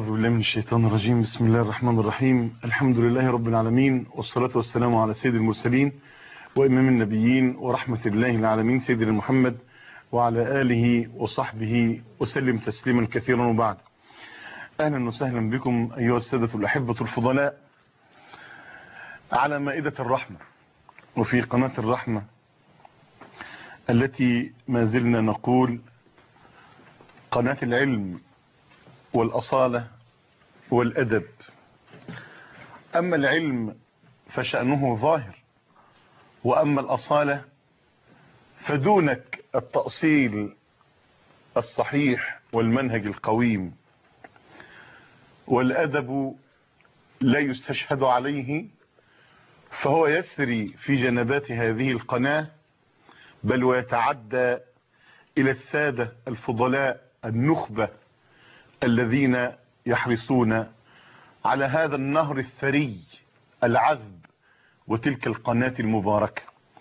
أعوذ بالله من الشيطان الرجيم بسم الله الرحمن الرحيم الحمد لله رب العالمين والصلاة والسلام على سيد المرسلين وإمام النبيين ورحمة الله العالمين سيدنا محمد وعلى آله وصحبه وسلم تسليما كثيرا وبعد أهلا وسهلا بكم أيها السادة الأحبة الفضلاء على مائدة الرحمة وفي قناة الرحمة التي ما زلنا نقول قناة العلم والأصالة والأدب أما العلم فشأنه ظاهر وأما الأصالة فدونك التأصيل الصحيح والمنهج القويم والأدب لا يستشهد عليه فهو يسري في جنبات هذه القناة بل ويتعدى إلى السادة الفضلاء النخبة الذين يحرصون على هذا النهر الثري العذب وتلك القناة المباركة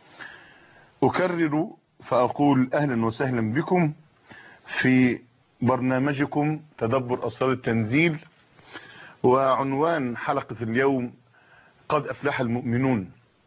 أكرر فأقول أهلا وسهلا بكم في برنامجكم تدبر أسرار التنزيل وعنوان حلقة اليوم قد أفلح المؤمنون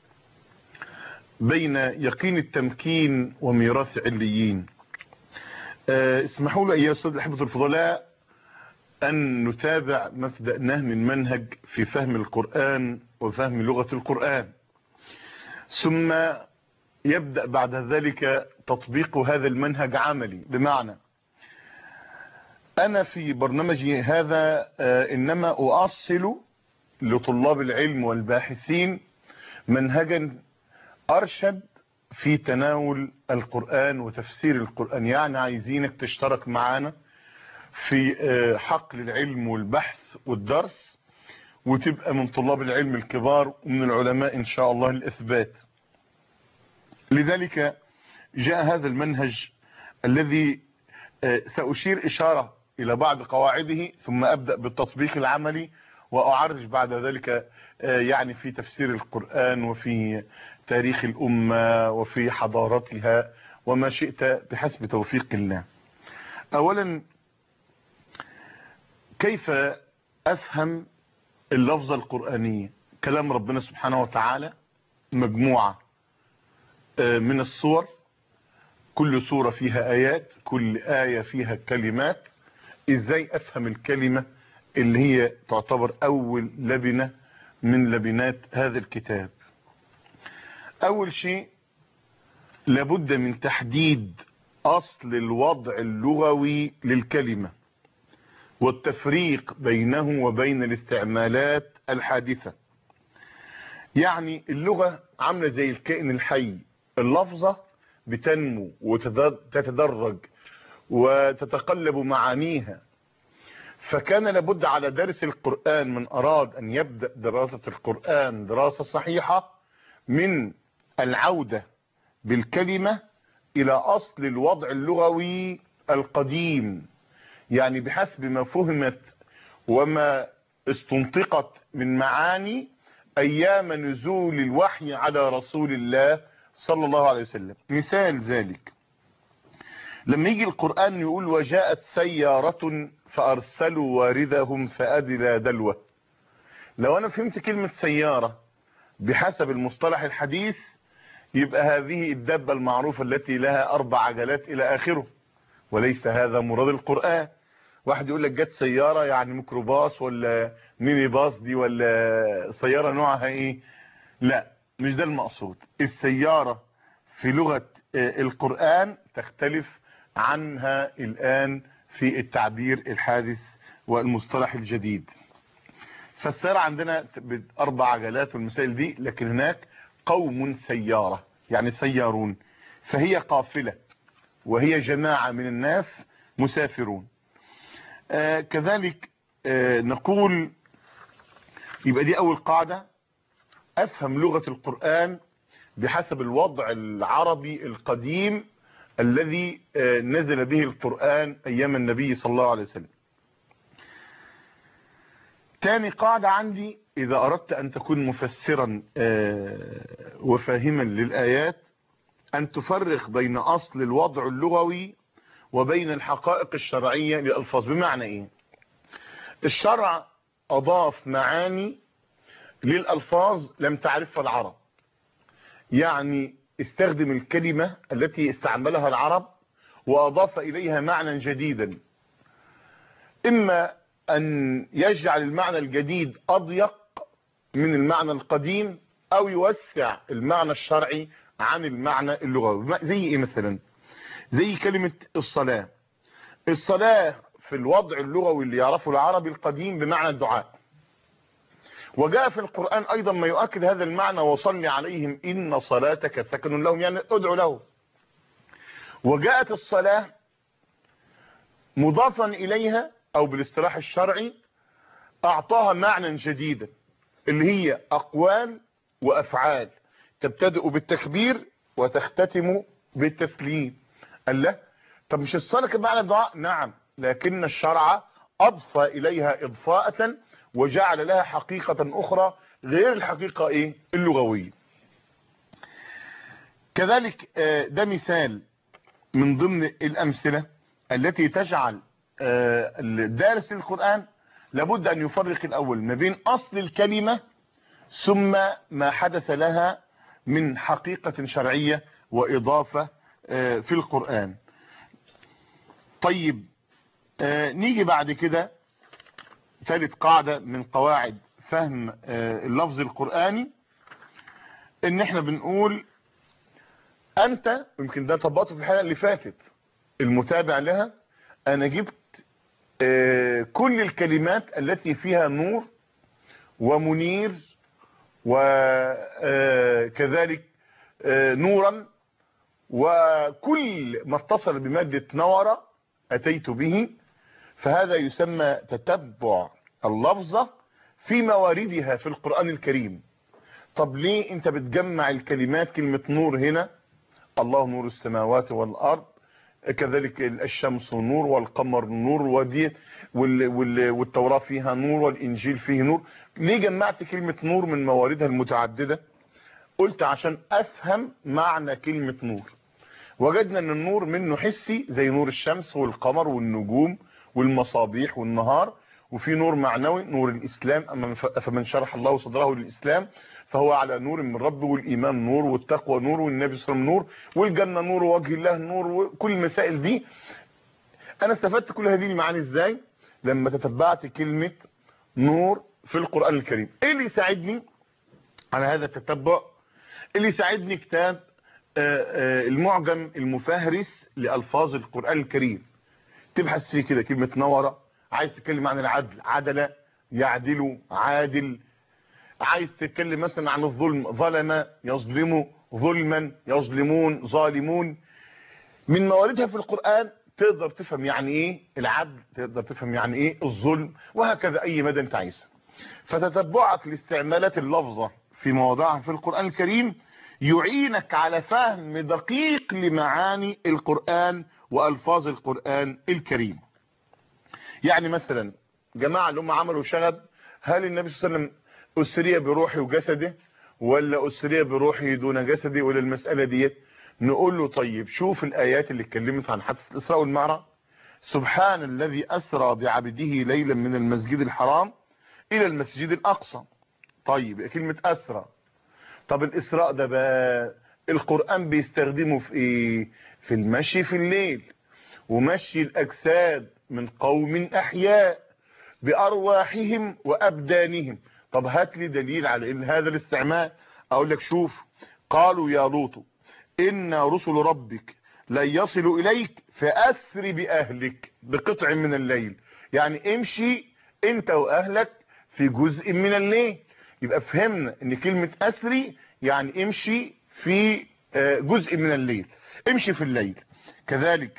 بين يقين التمكين وميراث عليين اسمحوا لي أيها السادة الأحبة الفضلاء أن نتابع ما بدأناه من منهج في فهم القرآن وفهم لغة القرآن ثم يبدأ بعد ذلك تطبيق هذا المنهج عملي بمعنى أنا في برنامجي هذا إنما أؤصل لطلاب العلم والباحثين منهجا أرشد في تناول القرآن وتفسير القرآن يعني عايزينك تشترك معانا في حقل العلم والبحث والدرس وتبقى من طلاب العلم الكبار ومن العلماء إن شاء الله الإثبات لذلك جاء هذا المنهج الذي سأشير إشارة إلى بعض قواعده ثم أبدأ بالتطبيق العملي وأعرج بعد ذلك يعني في تفسير القرآن وفي تاريخ الأمة وفي حضارتها وما شئت بحسب توفيق الله أولا كيف أفهم اللفظة القرآنية كلام ربنا سبحانه وتعالى مجموعة من الصور كل صورة فيها آيات كل آية فيها كلمات إزاي أفهم الكلمة اللي هي تعتبر أول لبنة من لبنات هذا الكتاب أول شيء لابد من تحديد أصل الوضع اللغوي للكلمة والتفريق بينه وبين الاستعمالات الحادثة يعني اللغة عاملة زي الكائن الحي اللفظة بتنمو وتتدرج وتتقلب معانيها فكان لابد على دارس القرآن من أراد أن يبدأ دراسة القرآن دراسة صحيحة من العودة بالكلمة إلى أصل الوضع اللغوي القديم يعني بحسب ما فهمت وما استنطقت من معاني أيام نزول الوحي على رسول الله صلى الله عليه وسلم مثال ذلك لما يجي القرآن يقول وجاءت سيارة فأرسلوا واردهم فأدلى دلوة لو أنا فهمت كلمة سيارة بحسب المصطلح الحديث يبقى هذه الدبة المعروفة التي لها أربع عجلات إلى آخره وليس هذا مراد القرآن واحد يقول لك جت سيارة يعني ميكروباص ولا ميني باص دي ولا سيارة نوعها ايه لا مش ده المقصود السيارة في لغة القرآن تختلف عنها الآن في التعبير الحادث والمصطلح الجديد فالسيارة عندنا بأربع عجلات والمسائل دي لكن هناك قوم سيارة يعني سيارون فهي قافلة وهي جماعة من الناس مسافرون آه كذلك آه نقول يبقى دي أول قاعدة أفهم لغة القرآن بحسب الوضع العربي القديم الذي آه نزل به القرآن أيام النبي صلى الله عليه وسلم تاني قاعدة عندي إذا أردت أن تكون مفسرا وفاهما للآيات أن تفرق بين أصل الوضع اللغوي وبين الحقائق الشرعية للألفاظ بمعنى إيه الشرع اضاف معاني للالفاظ لم تعرفها العرب يعني استخدم الكلمة التي استعملها العرب واضاف اليها معنى جديدا اما ان يجعل المعنى الجديد اضيق من المعنى القديم او يوسع المعنى الشرعي عن المعنى اللغوي زي ايه مثلا زي كلمة الصلاة الصلاة في الوضع اللغوي اللي يعرفه العربي القديم بمعنى الدعاء وجاء في القرآن ايضا ما يؤكد هذا المعنى وصل عليهم ان صلاتك سكن لهم يعني ادعو له وجاءت الصلاة مضافا اليها او بالاصطلاح الشرعي اعطاها معنى جديدا اللي هي اقوال وافعال تبتدئ بالتكبير وتختتم بالتسليم قال له طب مش الصلاة كمعنى الدعاء نعم لكن الشرع اضفى اليها اضفاءة وجعل لها حقيقة اخرى غير الحقيقة ايه اللغوية كذلك ده مثال من ضمن الامثلة التي تجعل الدارس للقرآن لابد ان يفرق الاول ما بين اصل الكلمة ثم ما حدث لها من حقيقة شرعية واضافة في القرآن طيب نيجي بعد كده ثالث قاعدة من قواعد فهم اللفظ القرآني ان احنا بنقول انت يمكن ده طبقته في الحلقة اللي فاتت المتابع لها انا جبت كل الكلمات التي فيها نور ومنير وكذلك نورا وكل ما اتصل بمادة نور اتيت به فهذا يسمى تتبع اللفظة في مواردها في القرآن الكريم طب ليه انت بتجمع الكلمات كلمة نور هنا الله نور السماوات والارض كذلك الشمس نور والقمر نور ودي والتوراة فيها نور والانجيل فيه نور ليه جمعت كلمة نور من مواردها المتعددة قلت عشان افهم معنى كلمة نور وجدنا ان النور منه حسي زي نور الشمس والقمر والنجوم والمصابيح والنهار وفي نور معنوي نور الاسلام فمن شرح الله صدره للاسلام فهو على نور من ربه والايمان نور والتقوى نور والنبي صلى الله عليه وسلم نور والجنه نور ووجه الله نور وكل المسائل دي انا استفدت كل هذه المعاني ازاي لما تتبعت كلمه نور في القران الكريم ايه اللي يساعدني على هذا التتبع اللي يساعدني كتاب المعجم المفهرس لالفاظ القران الكريم تبحث فيه كده كلمه نور عايز تتكلم عن العدل عدل يعدل عادل عايز تتكلم مثلا عن الظلم ظلم يظلم ظلما يظلمون ظالمون من مواردها في القرآن تقدر تفهم يعني ايه العدل تقدر تفهم يعني ايه الظلم وهكذا اي مدى انت عايزها فتتبعك لاستعمالات اللفظة في مواضعها في القرآن الكريم يعينك على فهم دقيق لمعاني القرآن والفاظ القرآن الكريم يعني مثلا جماعة اللي هم عملوا شغب هل النبي صلى الله عليه وسلم أسرية بروحي وجسده ولا أسرية بروحي دون جسدي ولا المسألة ديت نقول له طيب شوف الآيات اللي اتكلمت عن حادثة الإسراء والمعراج سبحان الذي أسرى بعبده ليلا من المسجد الحرام إلى المسجد الأقصى طيب كلمة أسرى طب الإسراء ده بقى القرآن بيستخدمه في إيه في المشي في الليل ومشي الأجساد من قوم أحياء بأرواحهم وأبدانهم طب هات لي دليل على ان هذا الاستعمال اقول لك شوف قالوا يا لوط ان رسل ربك لن يصلوا اليك فاسر باهلك بقطع من الليل يعني امشي انت واهلك في جزء من الليل يبقى فهمنا ان كلمة اسري يعني امشي في جزء من الليل امشي في الليل كذلك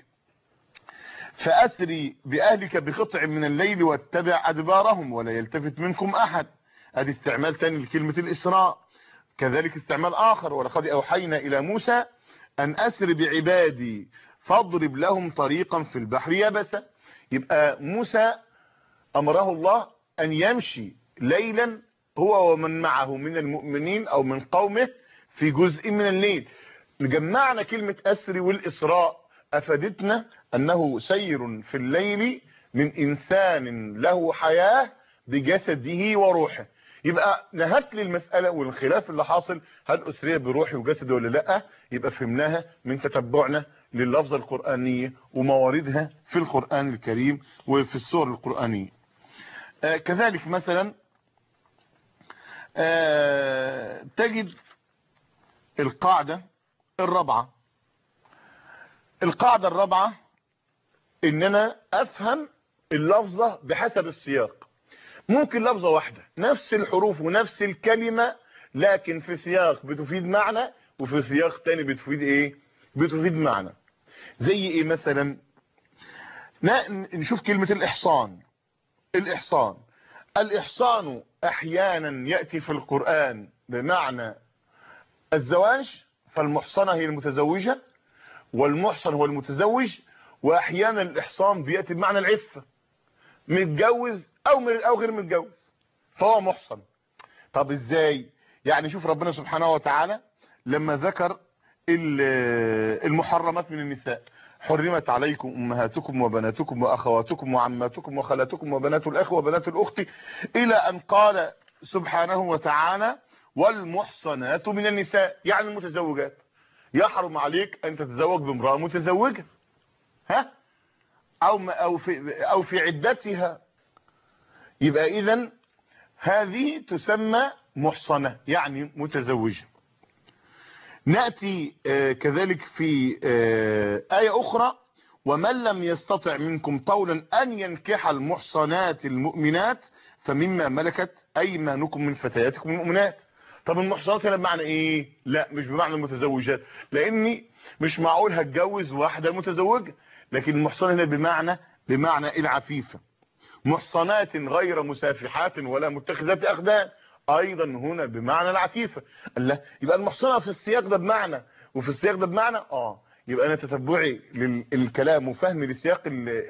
فاسري باهلك بقطع من الليل واتبع ادبارهم ولا يلتفت منكم احد ادي استعمال تاني لكلمة الاسراء كذلك استعمال اخر ولقد اوحينا الى موسى ان اسر بعبادي فاضرب لهم طريقا في البحر يبسا يبقى موسى امره الله ان يمشي ليلا هو ومن معه من المؤمنين او من قومه في جزء من الليل جمعنا كلمة اسر والاسراء افادتنا انه سير في الليل من انسان له حياة بجسده وروحه يبقى نهت لي المسألة والخلاف اللي حاصل هل أسرية بروحي وجسدي ولا لا يبقى فهمناها من تتبعنا لللفظة القرآنية ومواردها في القرآن الكريم وفي السور القرآنية آه كذلك مثلا آه تجد القاعدة الرابعة القاعدة الرابعة ان انا افهم اللفظة بحسب السياق ممكن لفظة واحدة نفس الحروف ونفس الكلمة لكن في سياق بتفيد معنى وفي سياق تاني بتفيد ايه بتفيد معنى زي ايه مثلا نشوف كلمة الاحصان الاحصان الاحصان احيانا يأتي في القرآن بمعنى الزواج فالمحصنة هي المتزوجة والمحصن هو المتزوج واحيانا الاحصان بيأتي بمعنى العفة متجوز او او غير متجوز فهو محصن طب ازاي يعني شوف ربنا سبحانه وتعالى لما ذكر المحرمات من النساء حرمت عليكم امهاتكم وبناتكم واخواتكم وعماتكم وخالاتكم وبنات الاخ وبنات الاخت الى ان قال سبحانه وتعالى والمحصنات من النساء يعني المتزوجات يحرم عليك ان تتزوج بامراه متزوجه ها او او في او في عدتها يبقى اذا هذه تسمى محصنة يعني متزوجة نأتي آه كذلك في آه آية أخرى ومن لم يستطع منكم طولا أن ينكح المحصنات المؤمنات فمما ملكت أيمانكم من فتياتكم المؤمنات طب المحصنات هنا بمعنى ايه لا مش بمعنى المتزوجات لاني مش معقول هتجوز واحدة متزوجة لكن المحصنة هنا بمعنى بمعنى العفيفة محصنات غير مسافحات ولا متخذات اخدان ايضا هنا بمعنى العفيفة الله يبقى المحصنة في السياق ده بمعنى وفي السياق ده بمعنى اه يبقى انا تتبعي للكلام وفهمي لسياق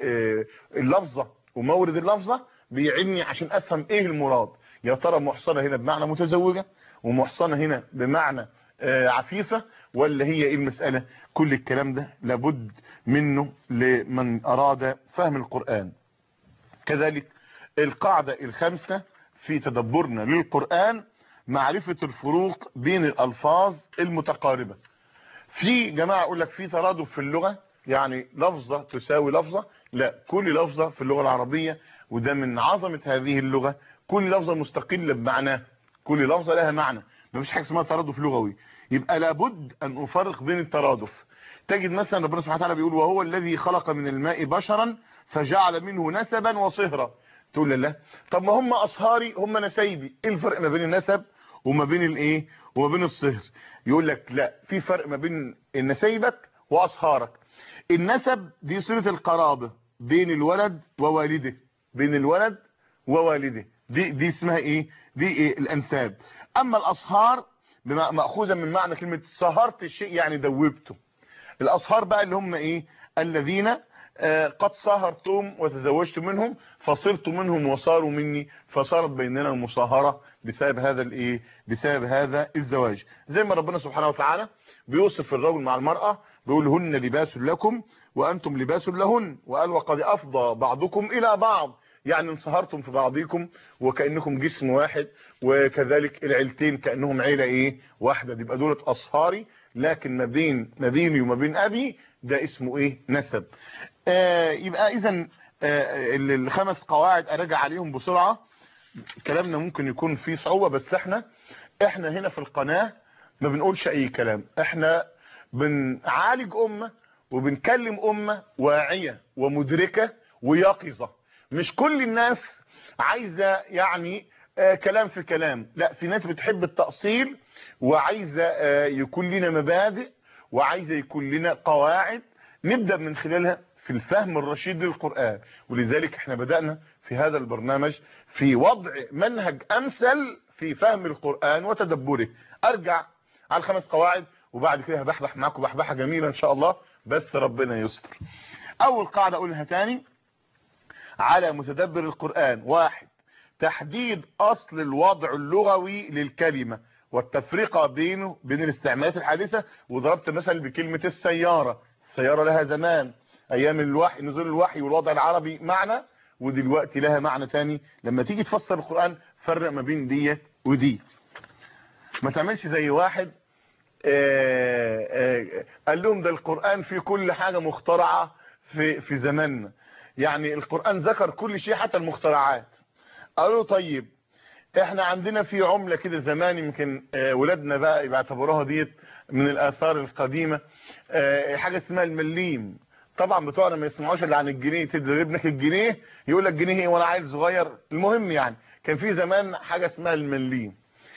اللفظة ومورد اللفظة بيعني عشان افهم ايه المراد يا ترى محصنة هنا بمعنى متزوجة ومحصنة هنا بمعنى عفيفة ولا هي ايه المسألة كل الكلام ده لابد منه لمن اراد فهم القرآن كذلك القاعدة الخامسة في تدبرنا للقرآن معرفة الفروق بين الألفاظ المتقاربة في جماعة يقول لك في ترادف في اللغة يعني لفظة تساوي لفظة لا كل لفظة في اللغة العربية وده من عظمة هذه اللغة كل لفظة مستقلة بمعناه كل لفظة لها معنى ما فيش حاجة اسمها ترادف لغوي يبقى لابد أن أفرق بين الترادف تجد مثلا ربنا سبحانه وتعالى بيقول وهو الذي خلق من الماء بشرا فجعل منه نسبا وصهرا تقول لله طب ما هم اصهاري هم نسيبي ايه الفرق ما بين النسب وما بين الايه وما بين الصهر يقول لك لا في فرق ما بين نسيبك واصهارك النسب دي صله القرابه بين الولد ووالده بين الولد ووالده دي دي اسمها ايه دي إيه الانساب اما الاصهار ماخوذه من معنى كلمه صهرت الشيء يعني دوبته الاصهار بقى اللي هم ايه الذين آه قد صهرتم وتزوجت منهم فصرت منهم وصاروا مني فصارت بيننا مصاهرة بسبب هذا الايه بسبب هذا الزواج زي ما ربنا سبحانه وتعالى بيوصف الرجل مع المرأة بيقول هن لباس لكم وانتم لباس لهن وقال وقد افضى بعضكم الى بعض يعني انصهرتم في بعضكم وكأنكم جسم واحد وكذلك العيلتين كأنهم عيلة ايه واحدة يبقى دولة اصهاري لكن ما بين ما بيني وما بين ابي ده اسمه ايه نسب آه يبقى اذا آه الخمس قواعد اراجع عليهم بسرعة كلامنا ممكن يكون فيه صعوبة بس احنا احنا هنا في القناة ما بنقولش اي كلام احنا بنعالج امة وبنكلم امة واعية ومدركة ويقظة مش كل الناس عايزة يعني آه كلام في كلام لا في ناس بتحب التأصيل وعايزة آه يكون لنا مبادئ وعايزة يكون لنا قواعد نبدأ من خلالها في الفهم الرشيد للقرآن ولذلك احنا بدأنا في هذا البرنامج في وضع منهج أمثل في فهم القرآن وتدبره أرجع على الخمس قواعد وبعد كده هبحبح معاكم بحبحة جميلة إن شاء الله بس ربنا يستر أول قاعدة أقولها تاني على متدبر القرآن واحد تحديد أصل الوضع اللغوي للكلمة والتفرقة بينه بين الاستعمالات الحادثة وضربت مثل بكلمة السيارة السيارة لها زمان ايام الوحي نزول الوحي والوضع العربي معنا ودلوقتي لها معنى تاني لما تيجي تفسر القرآن فرق ما بين دي ودي ما تعملش زي واحد آه، آه، قال لهم ده القرآن فيه كل حاجة مخترعة في في زماننا يعني القرآن ذكر كل شيء حتى المخترعات قالوا طيب احنا عندنا في عملة كده زمان يمكن آه، ولادنا بقى بيعتبروها ديت من الآثار القديمة آه، حاجة اسمها المليم طبعا بتوعنا ما يسمعوش الا عن الجنيه تدي ابنك الجنيه يقول لك جنيه ايه وانا عيل صغير المهم يعني كان في زمان حاجة اسمها المليم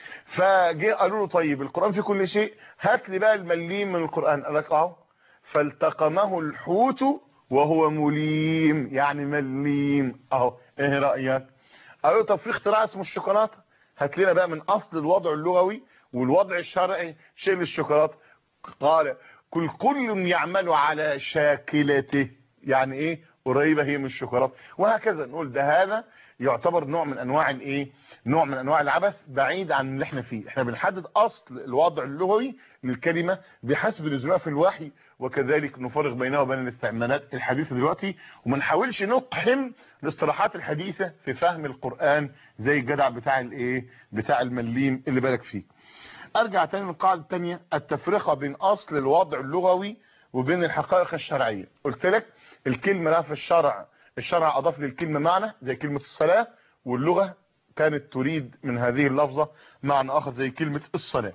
فجه قالوا له طيب القرآن في كل شيء هات لي بقى المليم من القرآن قال لك اهو فالتقمه الحوت وهو مليم يعني مليم اهو ايه رأيك قالوا له طب في اختراع اسمه الشوكولاتة هات لنا بقى من اصل الوضع اللغوي والوضع الشرعي شيل الشوكولاتة قال كل كل يعمل على شاكلته يعني ايه قريبة هي من الشوكولاتة وهكذا نقول ده هذا يعتبر نوع من انواع الايه نوع من انواع العبث بعيد عن اللي احنا فيه احنا بنحدد اصل الوضع اللغوي للكلمة بحسب نزولها في الوحي وكذلك نفرق بينها وبين الاستعمالات الحديثة دلوقتي وما نحاولش نقحم الاصطلاحات الحديثة في فهم القرآن زي الجدع بتاع الايه بتاع المليم اللي بالك فيه ارجع تاني للقاعدة التانية التفرقة بين اصل الوضع اللغوي وبين الحقائق الشرعية قلت لك الكلمة لها في الشرع الشرع اضاف للكلمة معنى زي كلمة الصلاة واللغة كانت تريد من هذه اللفظة معنى اخر زي كلمة الصلاة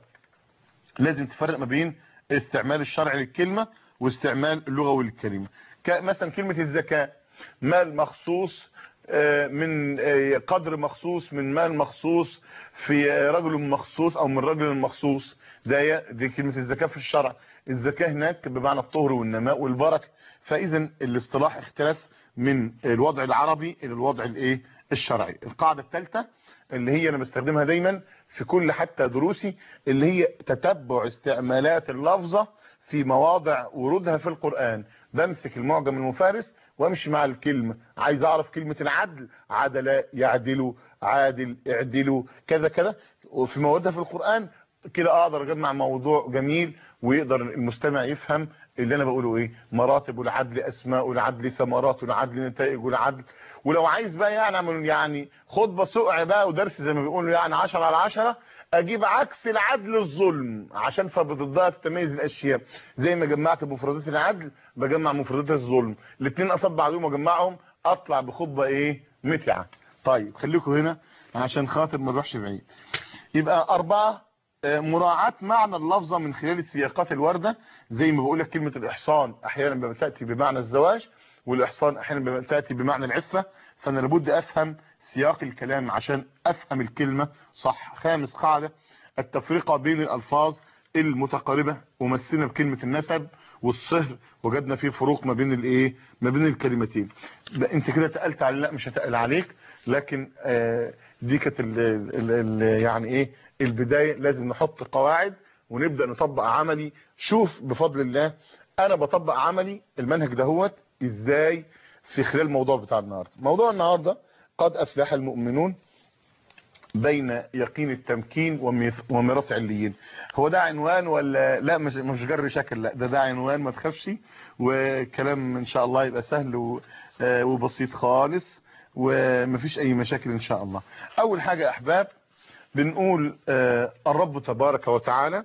لازم تفرق ما بين استعمال الشرع للكلمة واستعمال اللغوي للكلمة مثلا كلمة الزكاة مال مخصوص آه، من آه، قدر مخصوص من مال مخصوص في آه، رجل مخصوص او من رجل مخصوص ده دي كلمة الزكاة في الشرع الزكاة هناك بمعنى الطهر والنماء والبركة فاذا الاصطلاح اختلف من الوضع العربي الى الوضع الايه الشرعي القاعدة الثالثة اللي هي انا بستخدمها دايما في كل حتى دروسي اللي هي تتبع استعمالات اللفظة في مواضع ورودها في القرآن بمسك المعجم المفارس وامشي مع الكلمة عايز اعرف كلمة العدل عدل يعدلوا عادل اعدلوا كذا كذا وفي مواردها في القرآن كده اقدر اجمع موضوع جميل ويقدر المستمع يفهم اللي انا بقوله ايه مراتب العدل اسماء العدل ثمرات العدل نتائج العدل ولو عايز بقى يعني اعمل يعني خطبه سقع بقى ودرس زي ما بيقولوا يعني 10 على 10 اجيب عكس العدل الظلم عشان فبضدها تتميز الاشياء زي ما جمعت مفردات العدل بجمع مفردات الظلم الاثنين اصاب بعضهم واجمعهم اطلع بخطبه ايه متعه طيب خليكم هنا عشان خاطر ما نروحش بعيد يبقى اربعه آه، مراعاة معنى اللفظة من خلال السياقات الواردة زي ما بقول لك كلمة الإحصان أحيانا بتأتي بمعنى الزواج والإحصان أحيانا بتأتي بمعنى العفة فأنا لابد أفهم سياق الكلام عشان أفهم الكلمة صح خامس قاعدة التفرقة بين الألفاظ المتقاربة ومثلنا بكلمة النسب والصهر وجدنا فيه فروق ما بين الايه ما بين الكلمتين بقى انت كده تقلت على لا مش هتقل عليك لكن آه دي كانت ال- ال- ال- يعني ايه البدايه لازم نحط قواعد ونبدا نطبق عملي شوف بفضل الله انا بطبق عملي المنهج دهوت ازاي في خلال الموضوع بتاع النهارده موضوع النهارده قد افلح المؤمنون بين يقين التمكين وميث- وميراث عليين هو ده عنوان ولا لا مش مش جر شكل لا ده ده عنوان ما تخافش وكلام ان شاء الله يبقى سهل و- آه، وبسيط خالص ومفيش اي مشاكل ان شاء الله اول حاجة يا احباب بنقول آه، الرب تبارك وتعالى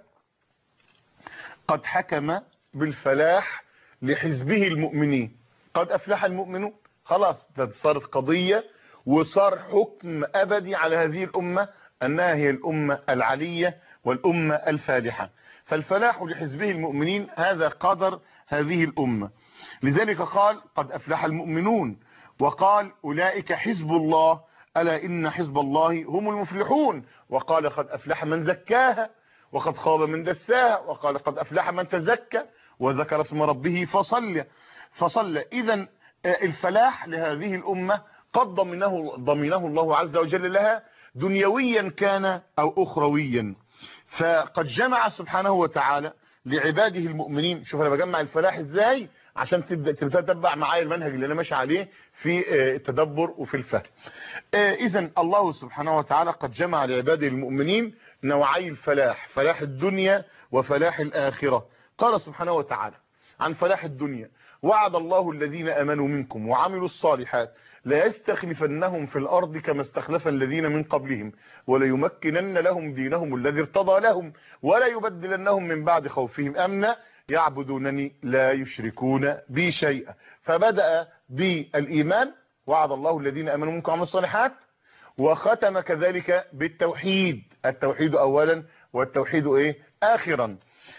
قد حكم بالفلاح لحزبه المؤمنين قد افلح المؤمنون خلاص ده صارت قضية وصار حكم ابدي على هذه الامة انها هي الامة العلية والامة الفالحة فالفلاح لحزبه المؤمنين هذا قدر هذه الامة لذلك قال قد افلح المؤمنون وقال اولئك حزب الله الا ان حزب الله هم المفلحون وقال قد افلح من زكاها وقد خاب من دساها وقال قد افلح من تزكى وذكر اسم ربه فصلى فصلى اذا الفلاح لهذه الامه قد ضمنه ضمنه الله عز وجل لها دنيويا كان او اخرويا فقد جمع سبحانه وتعالى لعباده المؤمنين شوف انا بجمع الفلاح ازاي عشان تبدا تتبع معايا المنهج اللي انا ماشي عليه في آه، التدبر وفي الفهم اذا الله سبحانه وتعالى قد جمع لعباده المؤمنين نوعي الفلاح فلاح الدنيا وفلاح الاخره قال سبحانه وتعالى عن فلاح الدنيا وعد الله الذين امنوا منكم وعملوا الصالحات لا يستخلفنهم في الأرض كما استخلف الذين من قبلهم وليمكنن لهم دينهم الذي ارتضى لهم ولا يبدلنهم من بعد خوفهم أمنا يعبدونني لا يشركون بي شيئا فبدأ بالإيمان وعد الله الذين أمنوا منكم وعملوا الصالحات وختم كذلك بالتوحيد التوحيد أولا والتوحيد إيه آخرا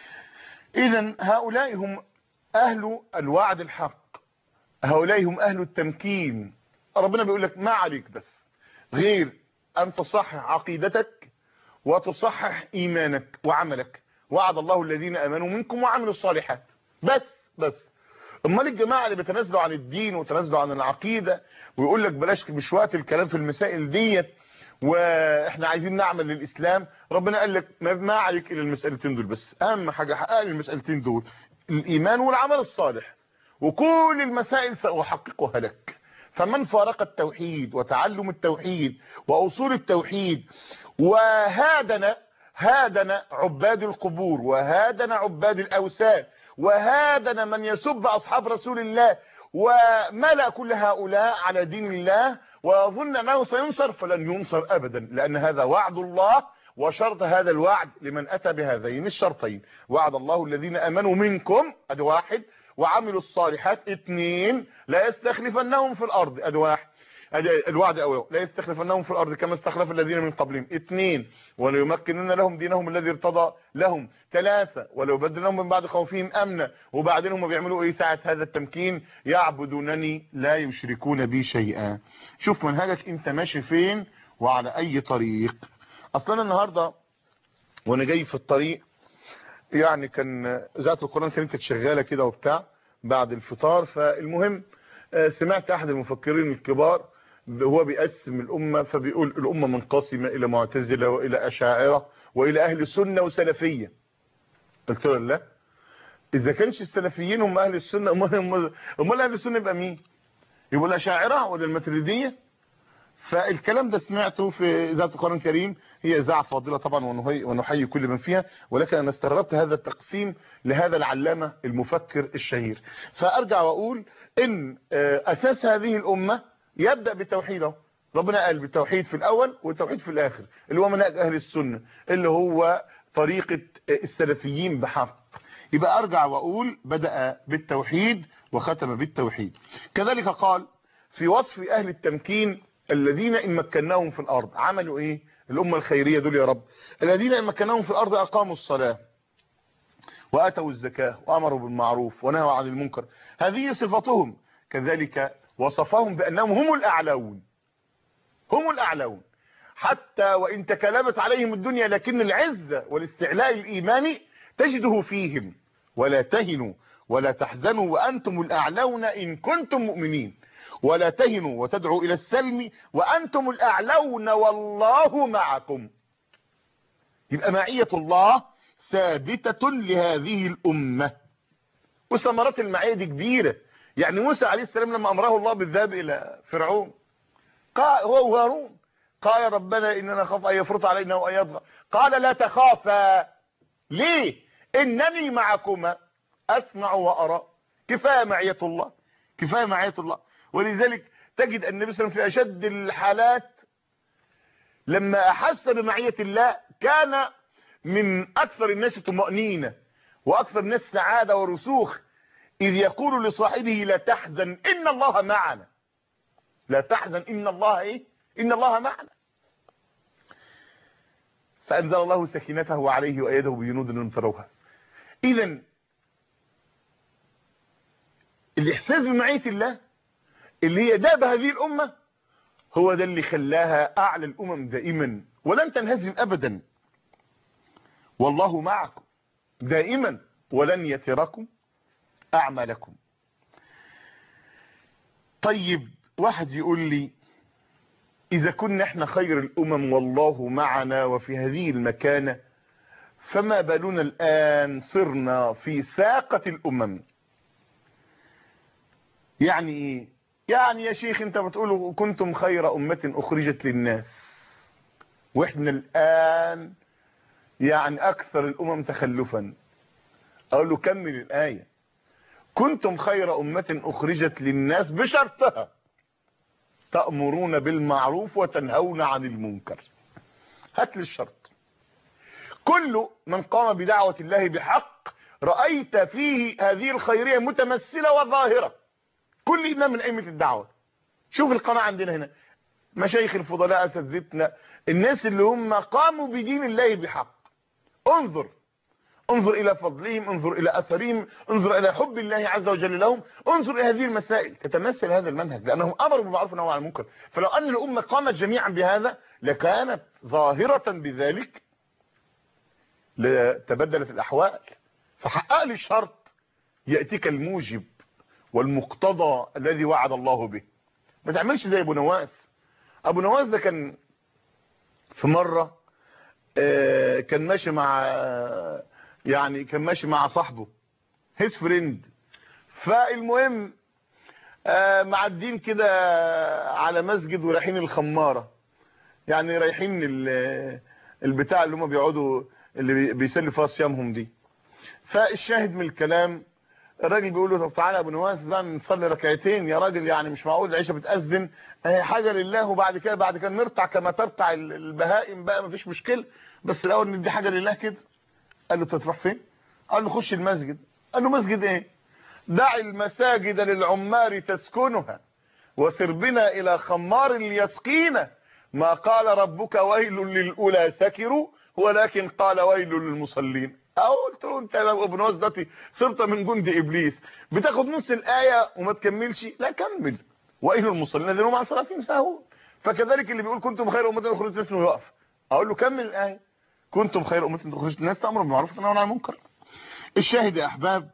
إذا هؤلاء هم أهل الوعد الحق هؤلاء هم أهل التمكين ربنا بيقول لك ما عليك بس غير أن تصحح عقيدتك وتصحح إيمانك وعملك وعد الله الذين أمنوا منكم وعملوا الصالحات بس بس امال الجماعة اللي بيتنازلوا عن الدين وتنازلوا عن العقيدة ويقول لك بلاش مش وقت الكلام في المسائل ديت واحنا عايزين نعمل للإسلام ربنا قال لك ما عليك إلا المسألتين دول بس أهم حاجة حقق المسألتين دول الإيمان والعمل الصالح وكل المسائل سأحققها لك فمن فارق التوحيد وتعلم التوحيد وأصول التوحيد وهادنا هادنا عباد القبور وهادنا عباد الأوثان وهادنا من يسب أصحاب رسول الله وملأ كل هؤلاء على دين الله ويظن أنه سينصر فلن ينصر أبدا لأن هذا وعد الله وشرط هذا الوعد لمن أتى بهذين الشرطين وعد الله الذين أمنوا منكم أدي واحد وعملوا الصالحات اثنين لا يستخلفنهم في الأرض أدي واحد أدي الوعد الأول لا يستخلفنهم في الأرض كما استخلف الذين من قبلهم اثنين وليمكنن لهم دينهم الذي ارتضى لهم ثلاثة وليبدلنهم من بعد خوفهم أمنا وبعدين هم بيعملوا إيه ساعة هذا التمكين يعبدونني لا يشركون بي شيئا شوف منهجك أنت ماشي فين وعلى أي طريق أصلا النهاردة وأنا جاي في الطريق يعني كان ذات القرآن كانت كانت شغالة كده وبتاع بعد الفطار فالمهم سمعت أحد المفكرين الكبار هو بيقسم الأمة فبيقول الأمة منقسمة إلى معتزلة وإلى أشاعرة وإلى أهل سنة وسلفية قلت له لا إذا كانش السلفيين هم أهل السنة أمال أهل السنة يبقى مين يبقى الأشاعرة ولا الماتريدية فالكلام ده سمعته في ذات القرآن الكريم هي إذاعة فاضلة طبعا ونحيي كل من فيها ولكن أنا استغربت هذا التقسيم لهذا العلامة المفكر الشهير فأرجع وأقول إن أساس هذه الأمة يبدأ بالتوحيد ربنا قال بالتوحيد في الأول والتوحيد في الآخر اللي هو منهج أهل السنة اللي هو طريقة السلفيين بحق يبقى أرجع وأقول بدأ بالتوحيد وختم بالتوحيد كذلك قال في وصف أهل التمكين الذين إن مكناهم في الأرض عملوا إيه الأمة الخيرية دول يا رب الذين إن مكناهم في الأرض أقاموا الصلاة وأتوا الزكاة وأمروا بالمعروف ونهوا عن المنكر هذه صفتهم كذلك وصفهم بأنهم هم الأعلون هم الأعلون حتى وإن تكلمت عليهم الدنيا لكن العزة والاستعلاء الإيماني تجده فيهم ولا تهنوا ولا تحزنوا وأنتم الأعلون إن كنتم مؤمنين ولا تهنوا وتدعوا إلى السلم وأنتم الأعلون والله معكم يبقى معية الله ثابتة لهذه الأمة وثمرات المعية دي كبيرة يعني موسى عليه السلام لما أمره الله بالذهاب إلى فرعون قال هو وهارون قال ربنا إننا خاف أن يفرط علينا وأن يطغى قال لا تخافا ليه إنني معكما أسمع وأرى كفاية معية الله كفاية معية الله ولذلك تجد النبي صلى الله عليه وسلم في أشد الحالات لما أحس بمعية الله كان من أكثر الناس طمأنينة وأكثر الناس سعادة ورسوخ إذ يقول لصاحبه لا تحزن إن الله معنا لا تحزن إن الله إيه إن الله معنا فأنزل الله سكينته عليه وأيده بجنود لم تروها إذا الإحساس بمعية الله اللي هي داب هذه الأمة هو ده اللي خلاها أعلى الأمم دائما ولن تنهزم أبدا والله معكم دائما ولن يتركم أعمالكم طيب واحد يقول لي إذا كنا احنا خير الأمم والله معنا وفي هذه المكانة فما بالنا الآن صرنا في ساقة الأمم يعني ايه يعني يا شيخ انت بتقول كنتم خير أمة أخرجت للناس واحنا الآن يعني أكثر الأمم تخلفا أقول له كمل الآية كنتم خير أمة أخرجت للناس بشرطها تأمرون بالمعروف وتنهون عن المنكر هات لي الشرط كل من قام بدعوة الله بحق رأيت فيه هذه الخيرية متمثلة وظاهرة كل إمام من أئمة الدعوة شوف القناة عندنا هنا مشايخ الفضلاء أساتذتنا الناس اللي هم قاموا بدين الله بحق انظر انظر إلى فضلهم انظر إلى أثرهم انظر إلى حب الله عز وجل لهم انظر إلى هذه المسائل تتمثل هذا المنهج لأنهم أمروا بالمعروف ونهوا عن المنكر فلو أن الأمة قامت جميعا بهذا لكانت ظاهرة بذلك لتبدلت الأحوال فحقق لي الشرط يأتيك الموجب والمقتضى الذي وعد الله به ما تعملش زي ابو نواس ابو نواس ده كان في مرة آه، كان ماشي مع آه، يعني كان ماشي مع صاحبه هيز فريند فالمهم آه، معدين كده على مسجد ورايحين الخمارة يعني رايحين ال- البتاع اللي هم بيقعدوا اللي بي- بيسلوا فيها صيامهم دي فالشاهد من الكلام الراجل بيقول له طب تعالى يا ابو نواس بقى نصلي ركعتين يا راجل يعني مش معقول العيشه بتاذن اهي حاجه لله وبعد كده بعد كده نرتع كما ترتع ال- البهائم بقى مفيش مشكله بس الاول ندي حاجه لله كده قال له تروح فين قال له خش المسجد قال له مسجد ايه دع المساجد للعمار تسكنها وسر بنا الى خمار ليسقينا ما قال ربك ويل للاولى سكروا ولكن قال ويل للمصلين او قلت له انت يا ابو نواس دلوقتي صرت من جند ابليس بتاخد نص الايه وما تكملش لا كمل ويل للمصلين الذين هم عن صلاتهم ساهون فكذلك اللي بيقول كنتم خير امه اخرجت اسمه يقف اقول له كمل الايه كنتم خير امه اخرجت الناس تامر بالمعروف وتنهون عن المنكر الشاهد يا احباب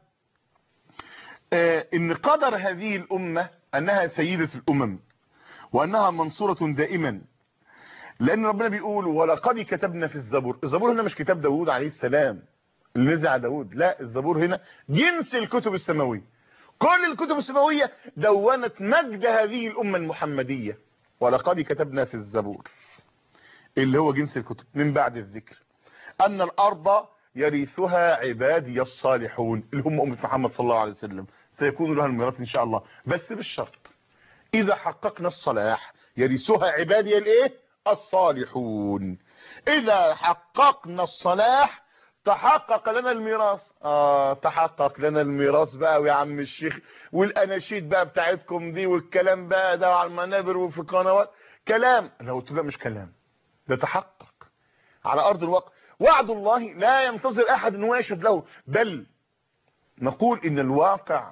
آه، ان قدر هذه الامه انها سيده الامم وانها منصوره دائما لان ربنا بيقول ولقد كتبنا في الزبور الزبور هنا مش كتاب داوود عليه السلام اللي نزل على داوود لا الزبور هنا جنس الكتب السماويه كل الكتب السماويه دونت مجد هذه الامه المحمديه ولقد كتبنا في الزبور اللي هو جنس الكتب من بعد الذكر ان الارض يرثها عبادي الصالحون اللي هم امه محمد صلى الله عليه وسلم سيكون لها الميراث ان شاء الله بس بالشرط اذا حققنا الصلاح يرثها عبادي الايه الصالحون اذا حققنا الصلاح تحقق لنا الميراث اه تحقق لنا الميراث بقى ويا عم الشيخ والاناشيد بقى بتاعتكم دي والكلام بقى ده على المنابر وفي القنوات كلام لو قلت ده مش كلام ده تحقق على ارض الواقع وعد الله لا ينتظر احد ان هو يشهد له بل نقول ان الواقع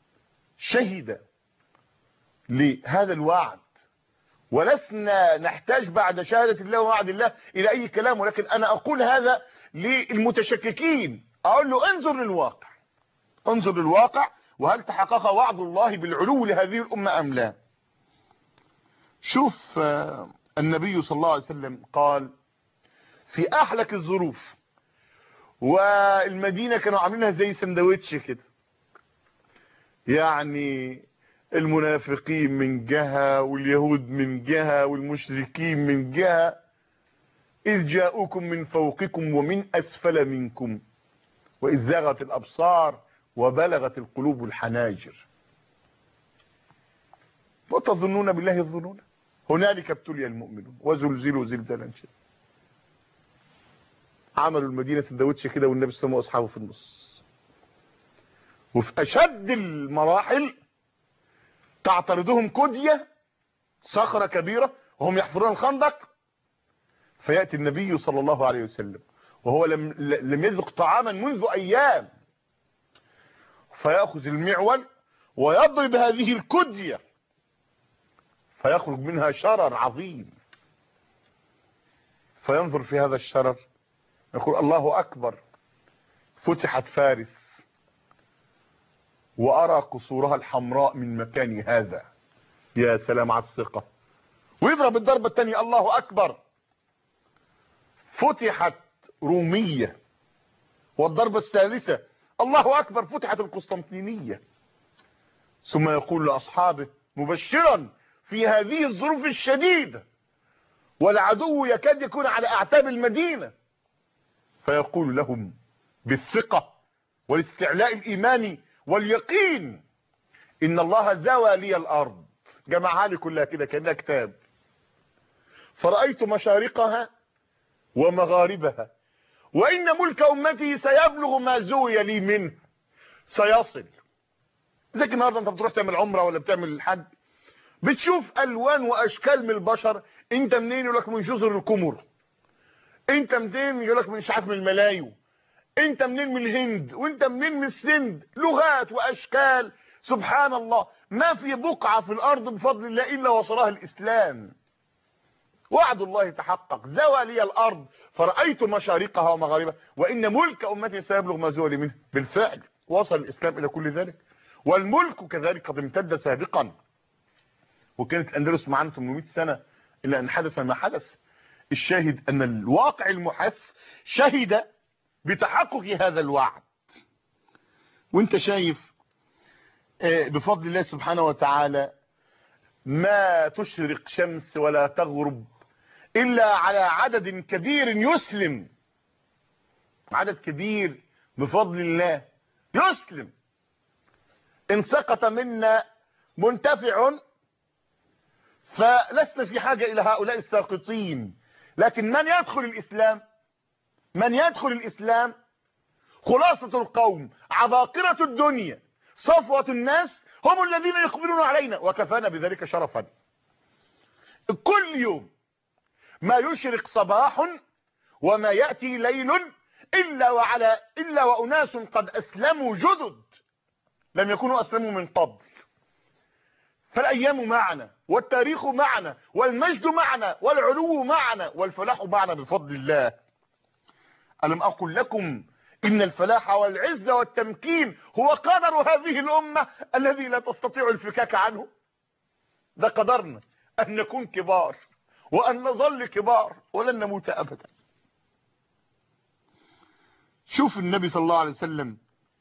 شهد لهذا الوعد ولسنا نحتاج بعد شهادة الله ووعد الله إلى أي كلام ولكن أنا أقول هذا للمتشككين أقول له انظر للواقع انظر للواقع وهل تحقق وعد الله بالعلو لهذه الأمة أم لا شوف آه، النبي صلى الله عليه وسلم قال في أحلك الظروف والمدينة كانوا عاملينها زي سندوتش كده يعني المنافقين من جهة واليهود من جهة والمشركين من جهة إذ جاءوكم من فوقكم ومن أسفل منكم وإذ زاغت الأبصار وبلغت القلوب الحناجر وتظنون بالله الظنون هنالك ابتلي المؤمنون وزلزلوا زلزالا شديدا عملوا المدينة سندوتش كده والنبي صلى الله عليه وسلم واصحابه في النص وفي أشد المراحل تعترضهم كدية صخرة كبيرة وهم يحفرون الخندق فيأتي النبي صلى الله عليه وسلم وهو لم, لم يذق طعاما منذ أيام فيأخذ المعول ويضرب هذه الكدية فيخرج منها شرر عظيم فينظر في هذا الشرر يقول الله أكبر فتحت فارس وأرى قصورها الحمراء من مكان هذا يا سلام على الثقة ويضرب الضربة الثانية الله أكبر فتحت رومية والضربة الثالثة الله أكبر فتحت القسطنطينية ثم يقول لأصحابه مبشرا في هذه الظروف الشديدة والعدو يكاد يكون على أعتاب المدينة فيقول لهم بالثقة والاستعلاء الإيماني واليقين إن الله زوى لي الأرض جمعها لي كلها كده كانها كتاب فرأيت مشارقها ومغاربها وإن ملك أمتي سيبلغ ما زوي لي منه سيصل زي النهارده انت بتروح تعمل عمره ولا بتعمل الحج بتشوف الوان واشكال من البشر انت منين يقول لك من جزر القمر انت منين يقول لك مش عارف من الملايو انت منين من الهند وانت منين من السند لغات واشكال سبحان الله ما في بقعه في الارض بفضل الله الا وصلها الاسلام وعد الله تحقق زوى لي الارض فرأيت مشارقها ومغاربها وان ملك امتي سيبلغ ما زوى لي منه بالفعل وصل الاسلام الى كل ذلك والملك كذلك قد امتد سابقا وكانت الاندلس معانا 800 سنة الا ان حدث ما حدث الشاهد ان الواقع المحس شهد بتحقق هذا الوعد وانت شايف بفضل الله سبحانه وتعالى ما تشرق شمس ولا تغرب الا على عدد كبير يسلم عدد كبير بفضل الله يسلم ان سقط منا منتفع فلسنا في حاجة الى هؤلاء الساقطين لكن من يدخل الاسلام من يدخل الاسلام خلاصة القوم عباقرة الدنيا صفوة الناس هم الذين يقبلون علينا وكفانا بذلك شرفا كل يوم ما يشرق صباح وما يأتي ليل إلا وعلى إلا وأناس قد أسلموا جدد لم يكونوا أسلموا من قبل فالأيام معنا والتاريخ معنا والمجد معنا والعلو معنا والفلاح معنا بفضل الله ألم أقل لكم إن الفلاح والعز والتمكين هو قدر هذه الأمة الذي لا تستطيع الفكاك عنه ده قدرنا أن نكون كبار وأن نظل كبار ولن نموت أبدا شوف النبي صلى الله عليه وسلم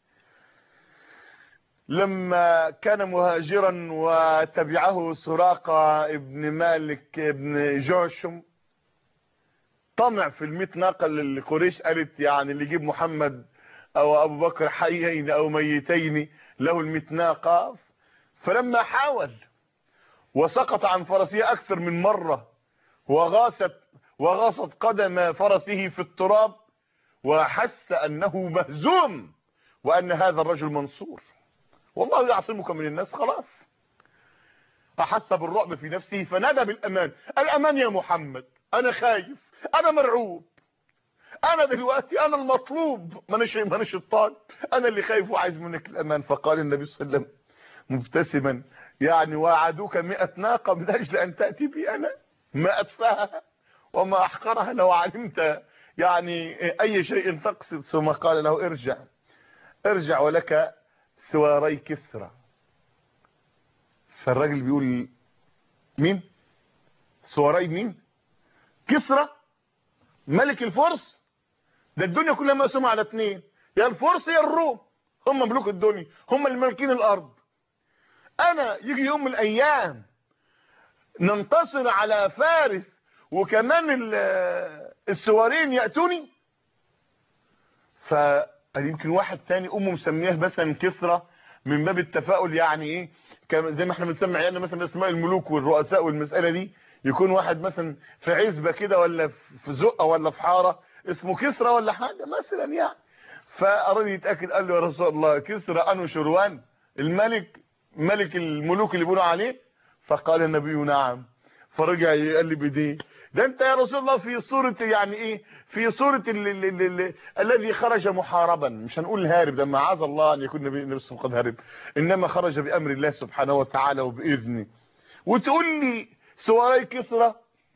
لما كان مهاجرا وتبعه سراقة ابن مالك ابن جوشم طمع في المئة ناقة اللي قريش قالت يعني اللي يجيب محمد او ابو بكر حيين او ميتين له المئة ناقة فلما حاول وسقط عن فرسه اكثر من مرة وغاست وغاصت قدم فرسه في التراب وحس انه مهزوم وان هذا الرجل منصور والله يعصمك من الناس خلاص احس بالرعب في نفسه فنادى بالامان الامان يا محمد انا خايف انا مرعوب انا دلوقتي انا المطلوب مانيش مانيش الطالب انا اللي خايف وعايز منك الامان فقال النبي صلى الله عليه وسلم مبتسما يعني وعدوك مئة ناقة من اجل ان تأتي بي انا ما اتفاهها وما احقرها لو علمت يعني اي شيء تقصد ثم قال له ارجع ارجع ولك سواري كسرى فالراجل بيقول مين سواري مين كسرى ملك الفرس ده الدنيا كلها مقسومه على اتنين يا الفرس يا الروم هم ملوك الدنيا هم اللي مالكين الارض انا يجي يوم من الايام ننتصر على فارس وكمان السوارين ياتوني فقال يمكن واحد تاني امه مسمياه مثلا كسرى من باب التفاؤل يعني ايه زي ما احنا بنسمي عيالنا مثلا اسماء الملوك والرؤساء والمساله دي يكون واحد مثلا في عزبه كده ولا في زقه ولا في حاره اسمه كسرى ولا حاجه مثلا يعني فاراد يتاكد قال له يا رسول الله كسرى انو شروان الملك ملك الملوك اللي بيقولوا عليه فقال النبي نعم فرجع قال لي بديه ده انت يا رسول الله في صورة يعني ايه في صورة ال ال ال ال الذي خرج محاربا مش هنقول هارب ده معاذ الله ان يكون النبي نفسه قد هرب انما خرج بامر الله سبحانه وتعالى وباذنه وتقول لي سواري كسرى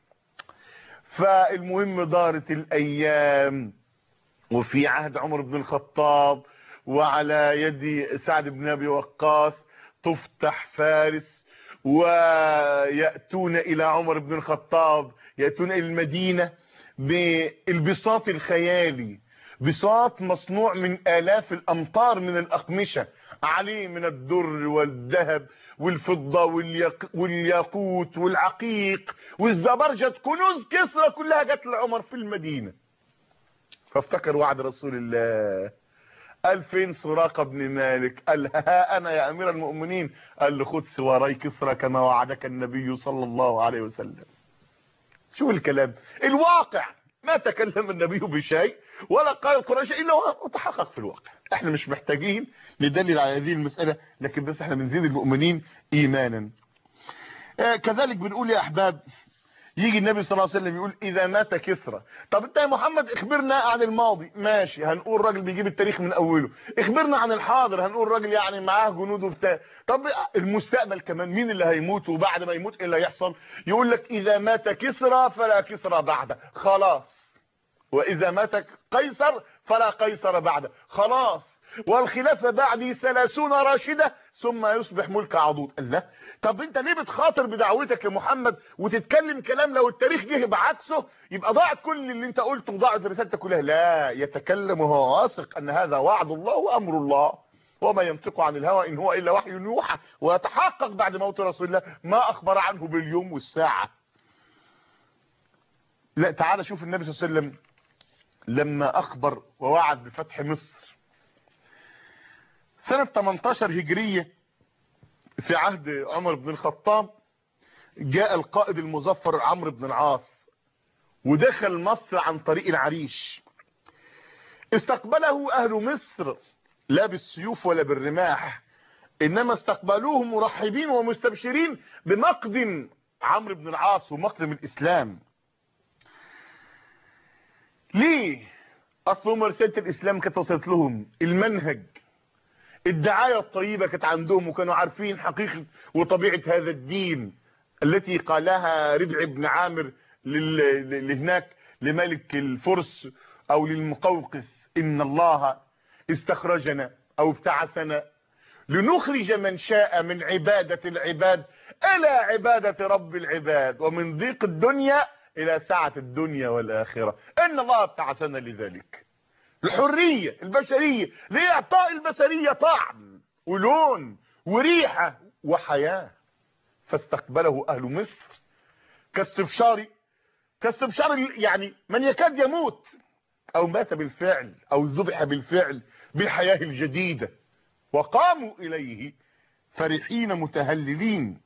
فالمهم دارت الايام وفي عهد عمر بن الخطاب وعلى يد سعد بن ابي وقاص تفتح فارس ويأتون الى عمر بن الخطاب يأتون الى المدينة بالبساط الخيالي بساط مصنوع من آلاف الأمطار من الأقمشة عليه من الدر والذهب والفضة واليق... والياقوت والعقيق والزبرجد كنوز كسرى كلها جت لعمر في المدينة فافتكر وعد رسول الله قال فين سراقه بن مالك قال ها انا يا امير المؤمنين قال له خد سواري كسرى كما وعدك النبي صلى الله عليه وسلم شو الكلام الواقع ما تكلم النبي بشيء ولا قال القرآن شيء الا وتحقق في الواقع احنا مش محتاجين ندلل على هذه المسألة لكن بس احنا بنزيد المؤمنين ايمانا آه كذلك بنقول يا احباب يجي النبي صلى الله عليه وسلم يقول اذا مات كسرى طب انت يا محمد اخبرنا عن الماضي ماشي هنقول راجل بيجيب التاريخ من اوله اخبرنا عن الحاضر هنقول راجل يعني معاه جنود وبتاع طب المستقبل كمان مين اللي هيموت وبعد ما يموت ايه اللي هيحصل يقول لك اذا مات كسرى فلا كسرى بعده خلاص واذا مات قيصر فلا قيصر بعده خلاص والخلافة بعدي ثلاثون راشدة ثم يصبح ملك عضوض الله طب انت ليه بتخاطر بدعوتك يا محمد وتتكلم كلام لو التاريخ جه بعكسه يبقى ضاعت كل اللي انت قلته وضاعت رسالتك كلها لا يتكلم وهو واثق ان هذا وعد الله وامر الله وما ينطق عن الهوى ان هو الا وحي يوحى ويتحقق بعد موت رسول الله ما اخبر عنه باليوم والساعة لا تعال شوف النبي صلى الله عليه وسلم لما اخبر ووعد بفتح مصر سنة 18 هجرية في عهد عمر بن الخطاب جاء القائد المظفر عمرو بن العاص ودخل مصر عن طريق العريش استقبله اهل مصر لا بالسيوف ولا بالرماح انما استقبلوه مرحبين ومستبشرين بمقدم عمرو بن العاص ومقدم الاسلام ليه اصل هم رساله الاسلام كانت وصلت لهم المنهج الدعايه الطيبه كانت عندهم وكانوا عارفين حقيقه وطبيعه هذا الدين التي قالها ربع بن عامر لهناك لملك الفرس او للمقوقس ان الله استخرجنا او ابتعثنا لنخرج من شاء من عبادة العباد الى عبادة رب العباد ومن ضيق الدنيا الى سعة الدنيا والاخرة ان الله ابتعثنا لذلك الحرية البشرية لاعطاء البشرية طعم ولون وريحة وحياة فاستقبله اهل مصر كاستبشار كاستبشار يعني من يكاد يموت او مات بالفعل او ذبح بالفعل بالحياة الجديدة وقاموا اليه فرحين متهللين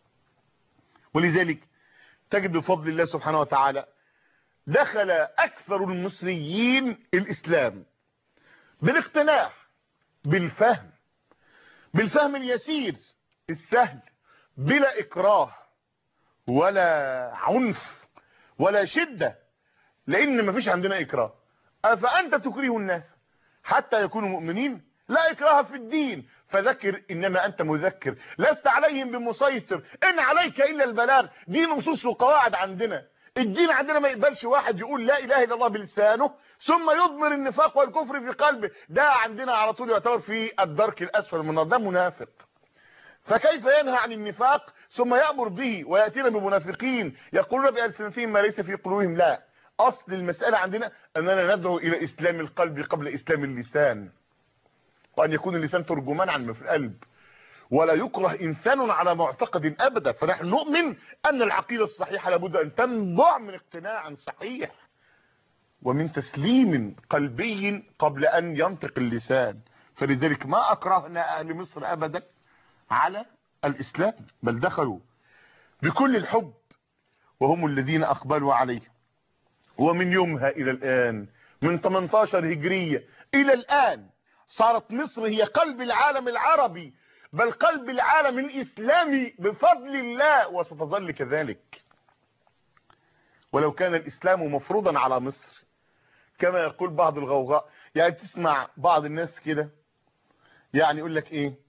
ولذلك تجد بفضل الله سبحانه وتعالى دخل اكثر المصريين الاسلام بالاقتناع بالفهم بالفهم اليسير السهل بلا اكراه ولا عنف ولا شدة لان مفيش عندنا اكراه افانت تكره الناس حتى يكونوا مؤمنين لا اكراه في الدين فذكر انما انت مذكر لست عليهم بمسيطر ان عليك الا البلاغ دي نصوص وقواعد عندنا الدين عندنا ما يقبلش واحد يقول لا اله الا الله بلسانه ثم يضمر النفاق والكفر في قلبه ده عندنا على طول يعتبر في الدرك الاسفل من النار ده منافق فكيف ينهى عن النفاق ثم يأمر به ويأتينا بمنافقين يقولون بألسنتهم ما ليس في قلوبهم لا اصل المسألة عندنا اننا ندعو الى اسلام القلب قبل اسلام اللسان وان يكون اللسان ترجمان عن ما في القلب ولا يكره انسان على معتقد ابدا فنحن نؤمن ان العقيدة الصحيحة لابد ان تنبع من اقتناع صحيح ومن تسليم قلبي قبل ان ينطق اللسان فلذلك ما اكرهنا اهل مصر ابدا على الاسلام بل دخلوا بكل الحب وهم الذين اقبلوا عليه ومن يومها الى الان من 18 هجرية الى الان صارت مصر هي قلب العالم العربي بل قلب العالم الاسلامي بفضل الله وستظل كذلك ولو كان الاسلام مفروضا على مصر كما يقول بعض الغوغاء يعني تسمع بعض الناس كده يعني يقول لك ايه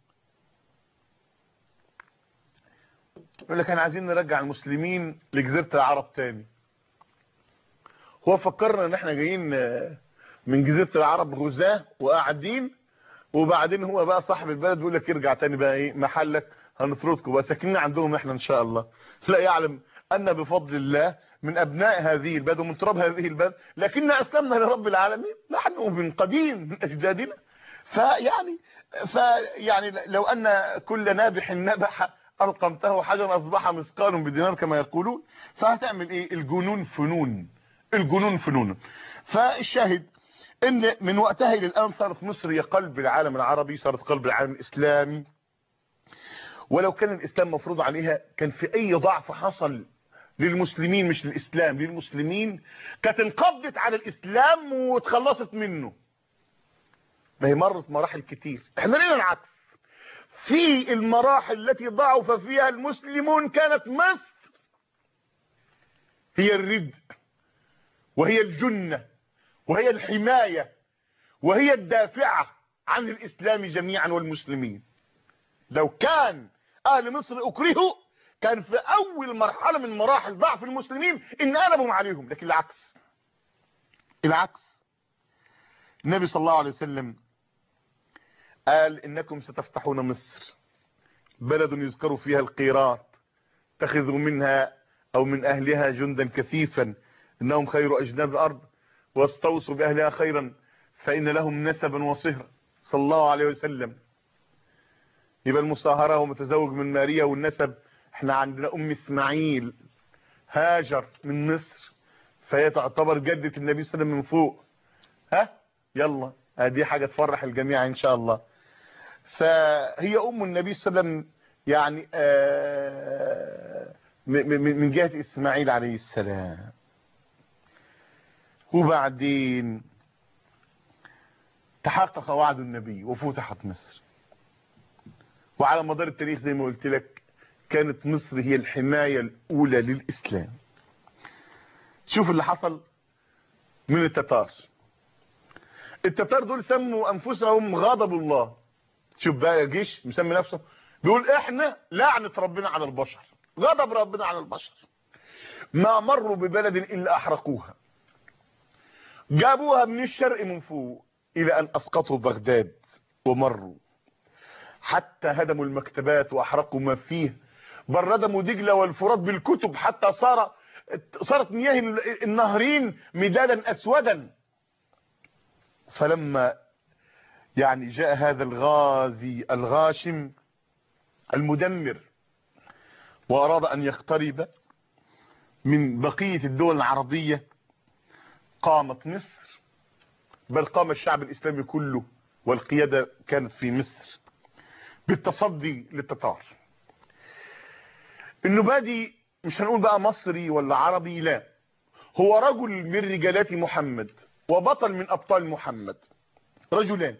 يقول لك احنا عايزين نرجع المسلمين لجزيرة العرب تاني هو فكرنا ان احنا جايين من جزيرة العرب غزاة وقاعدين وبعدين هو بقى صاحب البلد بيقول لك ارجع تاني بقى ايه محلك هنطردكم بقى ساكنين عندهم احنا ان شاء الله لا يعلم ان بفضل الله من ابناء هذه البلد ومن تراب هذه البلد لكن اسلمنا لرب العالمين نحن من قديم من اجدادنا فيعني فيعني لو ان كل نابح نبح القمته حجرا اصبح مثقال بدينار كما يقولون فهتعمل ايه الجنون فنون الجنون فنون فالشاهد ان من وقتها الى الان صارت مصر هي قلب العالم العربي صارت قلب العالم الاسلامي ولو كان الاسلام مفروض عليها كان في اي ضعف حصل للمسلمين مش للاسلام للمسلمين كانت انقضت على الاسلام واتخلصت منه ما هي مرت مراحل كتير احنا لينا العكس في المراحل التي ضعف فيها المسلمون كانت مصر هي الردء وهي الجنة وهي الحماية وهي الدافعة عن الإسلام جميعا والمسلمين لو كان أهل مصر أكرهوا كان في أول مرحلة من مراحل ضعف المسلمين إن قلبهم عليهم لكن العكس العكس النبي صلى الله عليه وسلم قال إنكم ستفتحون مصر بلد يذكر فيها القيرات تخذوا منها أو من أهلها جندا كثيفا إنهم خير أجناب الأرض واستوصوا بأهلها خيرا فإن لهم نسبا وصهرا صلى الله عليه وسلم يبقى المصاهرة ومتزوج من ماريا والنسب احنا عندنا أم إسماعيل هاجر من مصر فهي تعتبر جدة النبي صلى الله عليه وسلم من فوق ها يلا دي حاجة تفرح الجميع إن شاء الله فهي أم النبي صلى الله عليه وسلم يعني آه من جهة إسماعيل عليه السلام وبعدين تحقق وعد النبي وفتحت مصر وعلى مدار التاريخ زي ما قلت لك كانت مصر هي الحماية الأولى للإسلام شوف اللي حصل من التتار التتار دول سموا أنفسهم غضب الله شوف بقى الجيش مسمي نفسه بيقول احنا لعنة ربنا على البشر غضب ربنا على البشر ما مروا ببلد إلا أحرقوها جابوها من الشرق من فوق إلى أن أسقطوا بغداد ومروا حتى هدموا المكتبات وأحرقوا ما فيه بردموا دجلة والفرات بالكتب حتى صار صارت مياه النهرين مدادا أسودا فلما يعني جاء هذا الغازي الغاشم المدمر وأراد أن يقترب من بقية الدول العربية قامت مصر بل قام الشعب الإسلامي كله والقيادة كانت في مصر بالتصدي للتتار النبادي مش هنقول بقى مصري ولا عربي لا هو رجل من رجالات محمد وبطل من أبطال محمد رجلان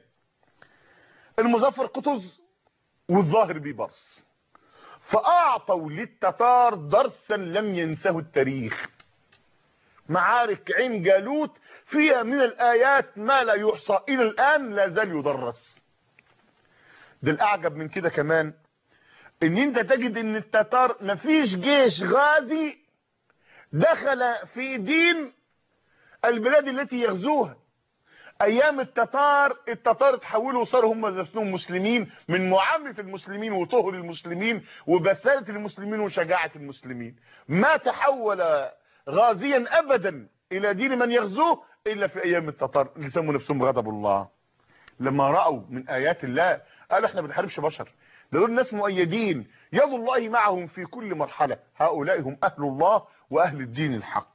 المظفر قطز والظاهر بيبرس فأعطوا للتتار درسا لم ينسه التاريخ معارك عين جالوت فيها من الآيات ما لا يحصى إلى الآن لا زال يدرس ده الأعجب من كده كمان ان انت تجد ان التتار مفيش جيش غازي دخل في دين البلاد التي يغزوها ايام التتار التتار اتحولوا وصاروا هم نفسهم مسلمين من معامله المسلمين وطهر المسلمين وبساله المسلمين وشجاعه المسلمين ما تحول غازيا ابدا الى دين من يغزوه الا في ايام التتار اللي سموا نفسهم غضب الله لما راوا من ايات الله قالوا احنا ما بنحاربش بشر ده دول ناس مؤيدين يد الله معهم في كل مرحله هؤلاء هم اهل الله واهل الدين الحق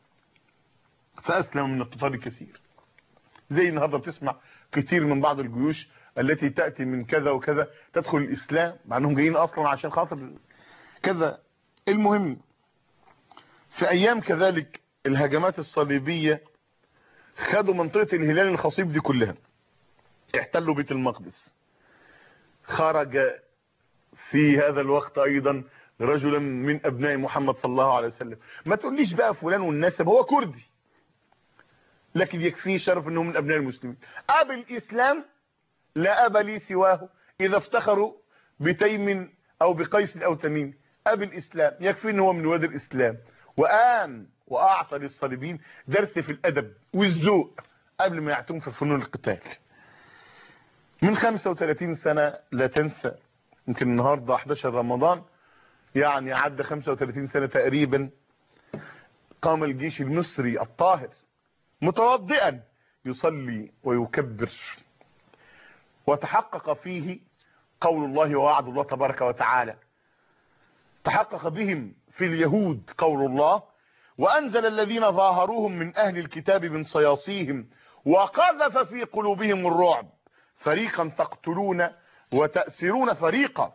فاسلم من التتار كثير زي النهارده بتسمع كتير من بعض الجيوش التي تاتي من كذا وكذا تدخل الاسلام مع انهم جايين اصلا عشان خاطر كذا المهم في ايام كذلك الهجمات الصليبيه خدوا منطقه الهلال الخصيب دي كلها احتلوا بيت المقدس خرج في هذا الوقت ايضا رجلا من ابناء محمد صلى الله عليه وسلم ما تقوليش بقى فلان والنسب هو كردي لكن يكفيه شرف انه من ابناء المسلمين ابي الاسلام لا ابا لي سواه اذا افتخروا بتيم او بقيس او تميم ابي الاسلام يكفي ان هو من واد الاسلام وقام واعطى للصليبين درس في الادب والذوق قبل ما يعتم في فنون القتال من 35 سنة لا تنسى يمكن النهاردة 11 رمضان يعني عدى 35 سنة تقريبا قام الجيش المصري الطاهر متوضئا يصلي ويكبر وتحقق فيه قول الله ووعد الله تبارك وتعالى تحقق بهم في اليهود قول الله وأنزل الذين ظاهروهم من أهل الكتاب من صياصيهم وقذف في قلوبهم الرعب فريقا تقتلون وتأسرون فريقا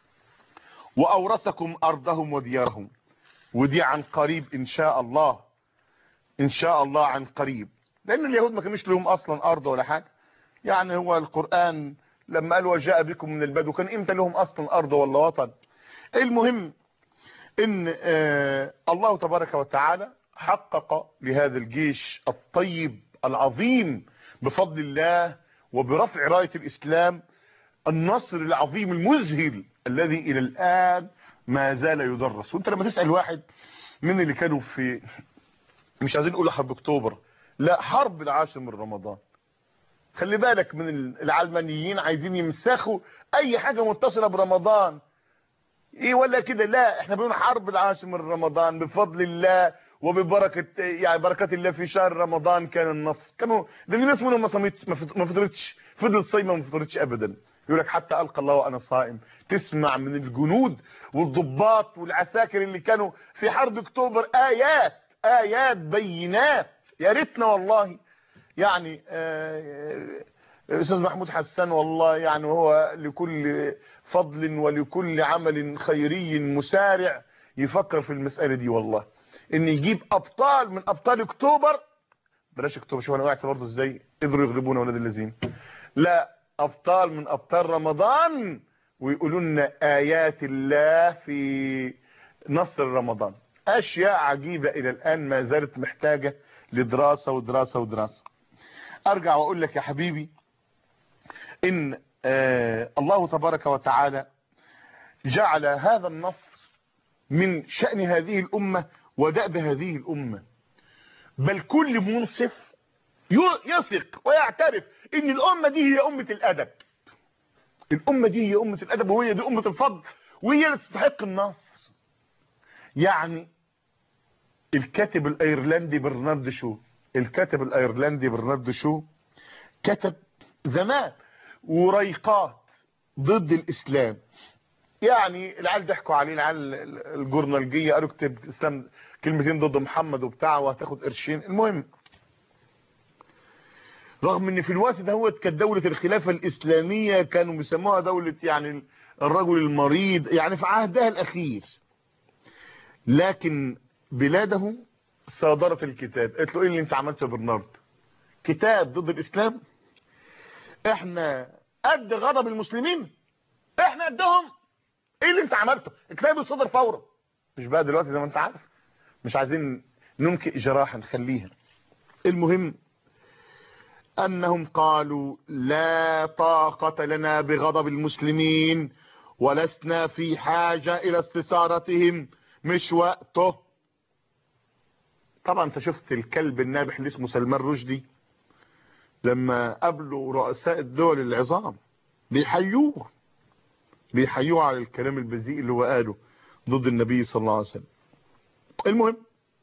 وأورثكم أرضهم وديارهم ودي عن قريب إن شاء الله إن شاء الله عن قريب لأن اليهود ما كانش لهم أصلا أرض ولا حاجة يعني هو القرآن لما قال وجاء بكم من البدو كان إمتى لهم أصلا أرض ولا وطن المهم إن آه الله تبارك وتعالى حقق لهذا الجيش الطيب العظيم بفضل الله وبرفع راية الإسلام النصر العظيم المذهل الذي إلى الآن ما زال يدرس وانت لما تسأل واحد من اللي كانوا في مش عايزين نقول حرب اكتوبر لا حرب العاشر من رمضان خلي بالك من العلمانيين عايزين يمسخوا اي حاجة متصلة برمضان ايه ولا كده لا احنا بنقول حرب العاشر من رمضان بفضل الله وببركة يعني بركات الله في شهر رمضان كان النصر كانوا ده في ناس منهم ما صمتش ما فطرتش فضلت صايمه ما فطرتش ابدا يقول لك حتى القى الله وانا صائم تسمع من الجنود والضباط والعساكر اللي كانوا في حرب اكتوبر ايات ايات بينات يا ريتنا والله يعني استاذ محمود حسان والله يعني هو لكل فضل ولكل عمل خيري مسارع يفكر في المسألة دي والله ان يجيب ابطال من ابطال اكتوبر بلاش اكتوبر شوف انا وقعت برضه ازاي قدروا يغلبونا ولاد الذين لا ابطال من ابطال رمضان ويقولوا لنا ايات الله في نصر رمضان اشياء عجيبة الى الان ما زالت محتاجة لدراسة ودراسة ودراسة ارجع واقول لك يا حبيبي ان آه الله تبارك وتعالى جعل هذا النصر من شأن هذه الامة ودأب هذه الامة بل كل منصف يثق ويعترف ان الامة دي هي امة الادب الامة دي هي امة الادب وهي دي امة الفضل وهي اللي تستحق النصر يعني الكاتب الايرلندي برنارد شو الكاتب الايرلندي برنارد شو كتب زمان وريقات ضد الاسلام يعني العيال ضحكوا عليه العيال الجورنالجيه قالوا اكتب اسلام كلمتين ضد محمد وبتاع وهتاخد قرشين المهم رغم ان في الوقت ده هو كانت دولة الخلافة الاسلامية كانوا بيسموها دولة يعني الرجل المريض يعني في عهدها الاخير لكن بلاده صادرت الكتاب قالت له ايه اللي انت عملته يا برنارد كتاب ضد الاسلام احنا قد غضب المسلمين احنا قدهم ايه اللي انت عملته الكتاب يصدر فورا مش بقى دلوقتي زي ما انت عارف مش عايزين ننكئ جراحة نخليها المهم انهم قالوا لا طاقة لنا بغضب المسلمين ولسنا في حاجة الى استثارتهم مش وقته طبعا انت شفت الكلب النابح اللي اسمه سلمان رشدي لما قابلوا رؤساء الدول العظام بيحيوه بيحيوه على الكلام البذيء اللي هو قاله ضد النبي صلى الله عليه وسلم المهم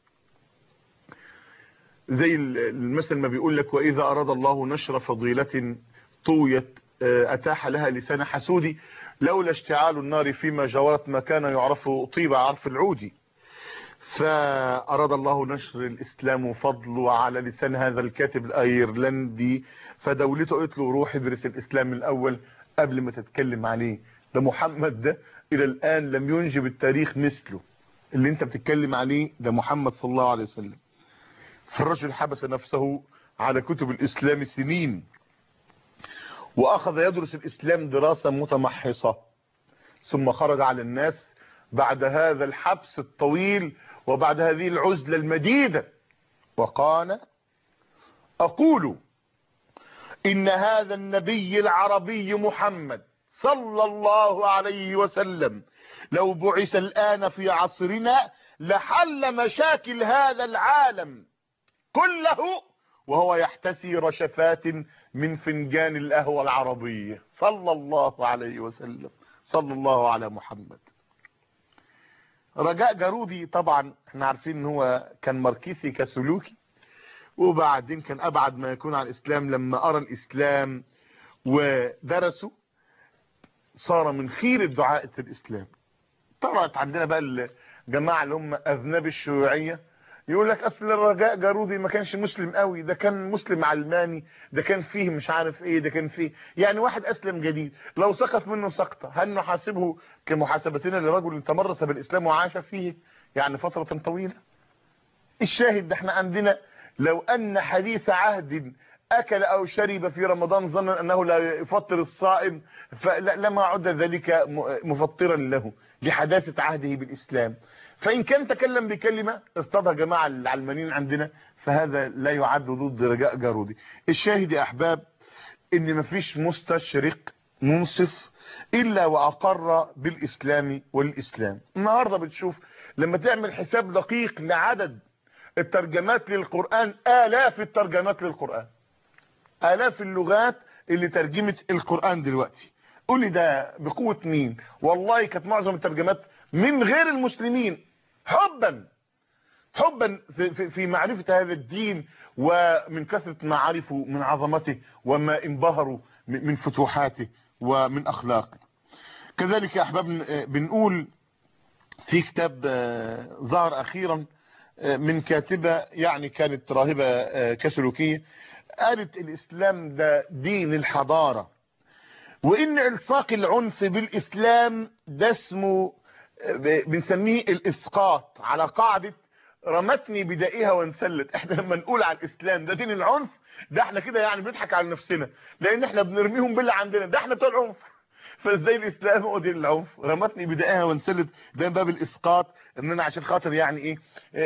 زي المثل ما بيقول لك واذا اراد الله نشر فضيلة طويت اتاح لها لسان حسودي لولا اشتعال النار فيما جاورت ما كان يعرف طيب عرف العودي فأراد الله نشر الإسلام وفضله على لسان هذا الكاتب الأيرلندي فدولته قلت له روح ادرس الإسلام الأول قبل ما تتكلم عليه ده محمد ده إلى الآن لم ينجب التاريخ مثله اللي انت بتتكلم عليه ده محمد صلى الله عليه وسلم فالرجل حبس نفسه على كتب الإسلام سنين وأخذ يدرس الإسلام دراسة متمحصة ثم خرج على الناس بعد هذا الحبس الطويل وبعد هذه العزلة المديدة وقال أقول إن هذا النبي العربي محمد صلى الله عليه وسلم لو بعث الآن في عصرنا لحل مشاكل هذا العالم كله وهو يحتسي رشفات من فنجان القهوة العربية صلى الله عليه وسلم صلى الله على محمد رجاء جارودي طبعا احنا عارفين ان هو كان ماركسي كسلوكي وبعدين كان ابعد ما يكون عن الاسلام لما ارى الاسلام ودرسه صار من خير الدعاء في الاسلام طلعت عندنا بقى الجماعة اللي هم اذناب الشيوعية يقول لك اصل الرجاء جارودي ما كانش مسلم قوي ده كان مسلم علماني ده كان فيه مش عارف ايه ده كان فيه يعني واحد اسلم جديد لو سقط منه سقطه هل نحاسبه كمحاسبتنا لرجل تمرس بالاسلام وعاش فيه يعني فتره طويله الشاهد ده احنا عندنا لو ان حديث عهد اكل او شرب في رمضان ظنا انه لا يفطر الصائم فلما عد ذلك مفطرا له لحداثه عهده بالاسلام فان كان تكلم بكلمه اصطادها جماعه العلمانيين عندنا فهذا لا يعد ضد رجاء جارودي الشاهد يا احباب ان مفيش مستشرق منصف الا واقر بالاسلام والاسلام النهارده بتشوف لما تعمل حساب دقيق لعدد الترجمات للقرآن آلاف الترجمات للقرآن آلاف اللغات اللي ترجمت القرآن دلوقتي قولي ده بقوة مين والله كانت معظم الترجمات من غير المسلمين حبا حبا في, في, في معرفة هذا الدين ومن كثرة ما عرفوا من عظمته وما انبهروا من فتوحاته ومن أخلاقه كذلك يا أحباب بنقول في كتاب ظهر أخيرا من كاتبة يعني كانت راهبة كاثوليكية قالت الإسلام ده دين الحضارة وإن إلصاق العنف بالإسلام ده اسمه بنسميه الإسقاط على قاعدة رمتني بدائها وانسلت احنا لما نقول على الإسلام ده دين العنف ده احنا كده يعني بنضحك على نفسنا لأن احنا بنرميهم بالله عندنا ده احنا بتوع العنف فازاي الاسلام هو دين العنف رمتني بدائها وانسلت ده باب الاسقاط ان انا عشان خاطر يعني ايه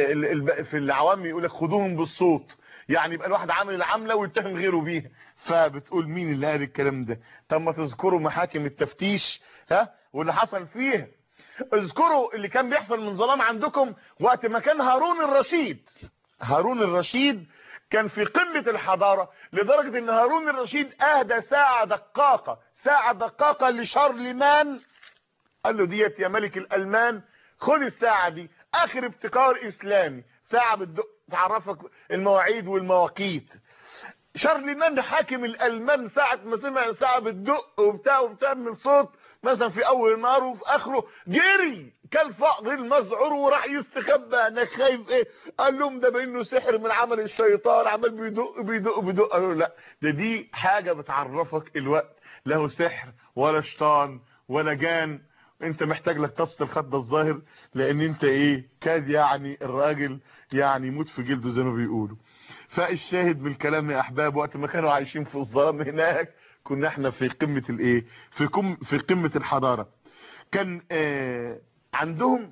في العوام يقول لك خدوهم بالصوت يعني يبقى الواحد عامل العمله ويتهم غيره بيها فبتقول مين اللي قال الكلام ده طب ما تذكروا محاكم التفتيش ها واللي حصل فيها اذكروا اللي كان بيحصل من ظلام عندكم وقت ما كان هارون الرشيد هارون الرشيد كان في قمة الحضارة لدرجة ان هارون الرشيد اهدى ساعة دقاقة ساعة دقاقة لشارلمان قال له ديت يا ملك الالمان خد الساعة دي اخر ابتكار اسلامي ساعة بتدق تعرفك المواعيد والمواقيت شارلمان حاكم الالمان ساعة ما سمع ساعة بتدق وبتاع وبتعمل صوت مثلا في اول النهار وفي اخره جري كالفقر المذعور وراح يستخبى انا خايف ايه قال لهم ده بانه سحر من عمل الشيطان عمال بيدق بيدق بيدق قالوا لا ده دي حاجة بتعرفك الوقت له سحر ولا شيطان ولا جان انت محتاج لك قصة الخد الظاهر لان انت ايه كاد يعني الراجل يعني يموت في جلده زي ما بيقولوا فالشاهد من الكلام يا احباب وقت ما كانوا عايشين في الظلام هناك كنا احنا في قمة الايه في كم في قمة الحضارة كان آه عندهم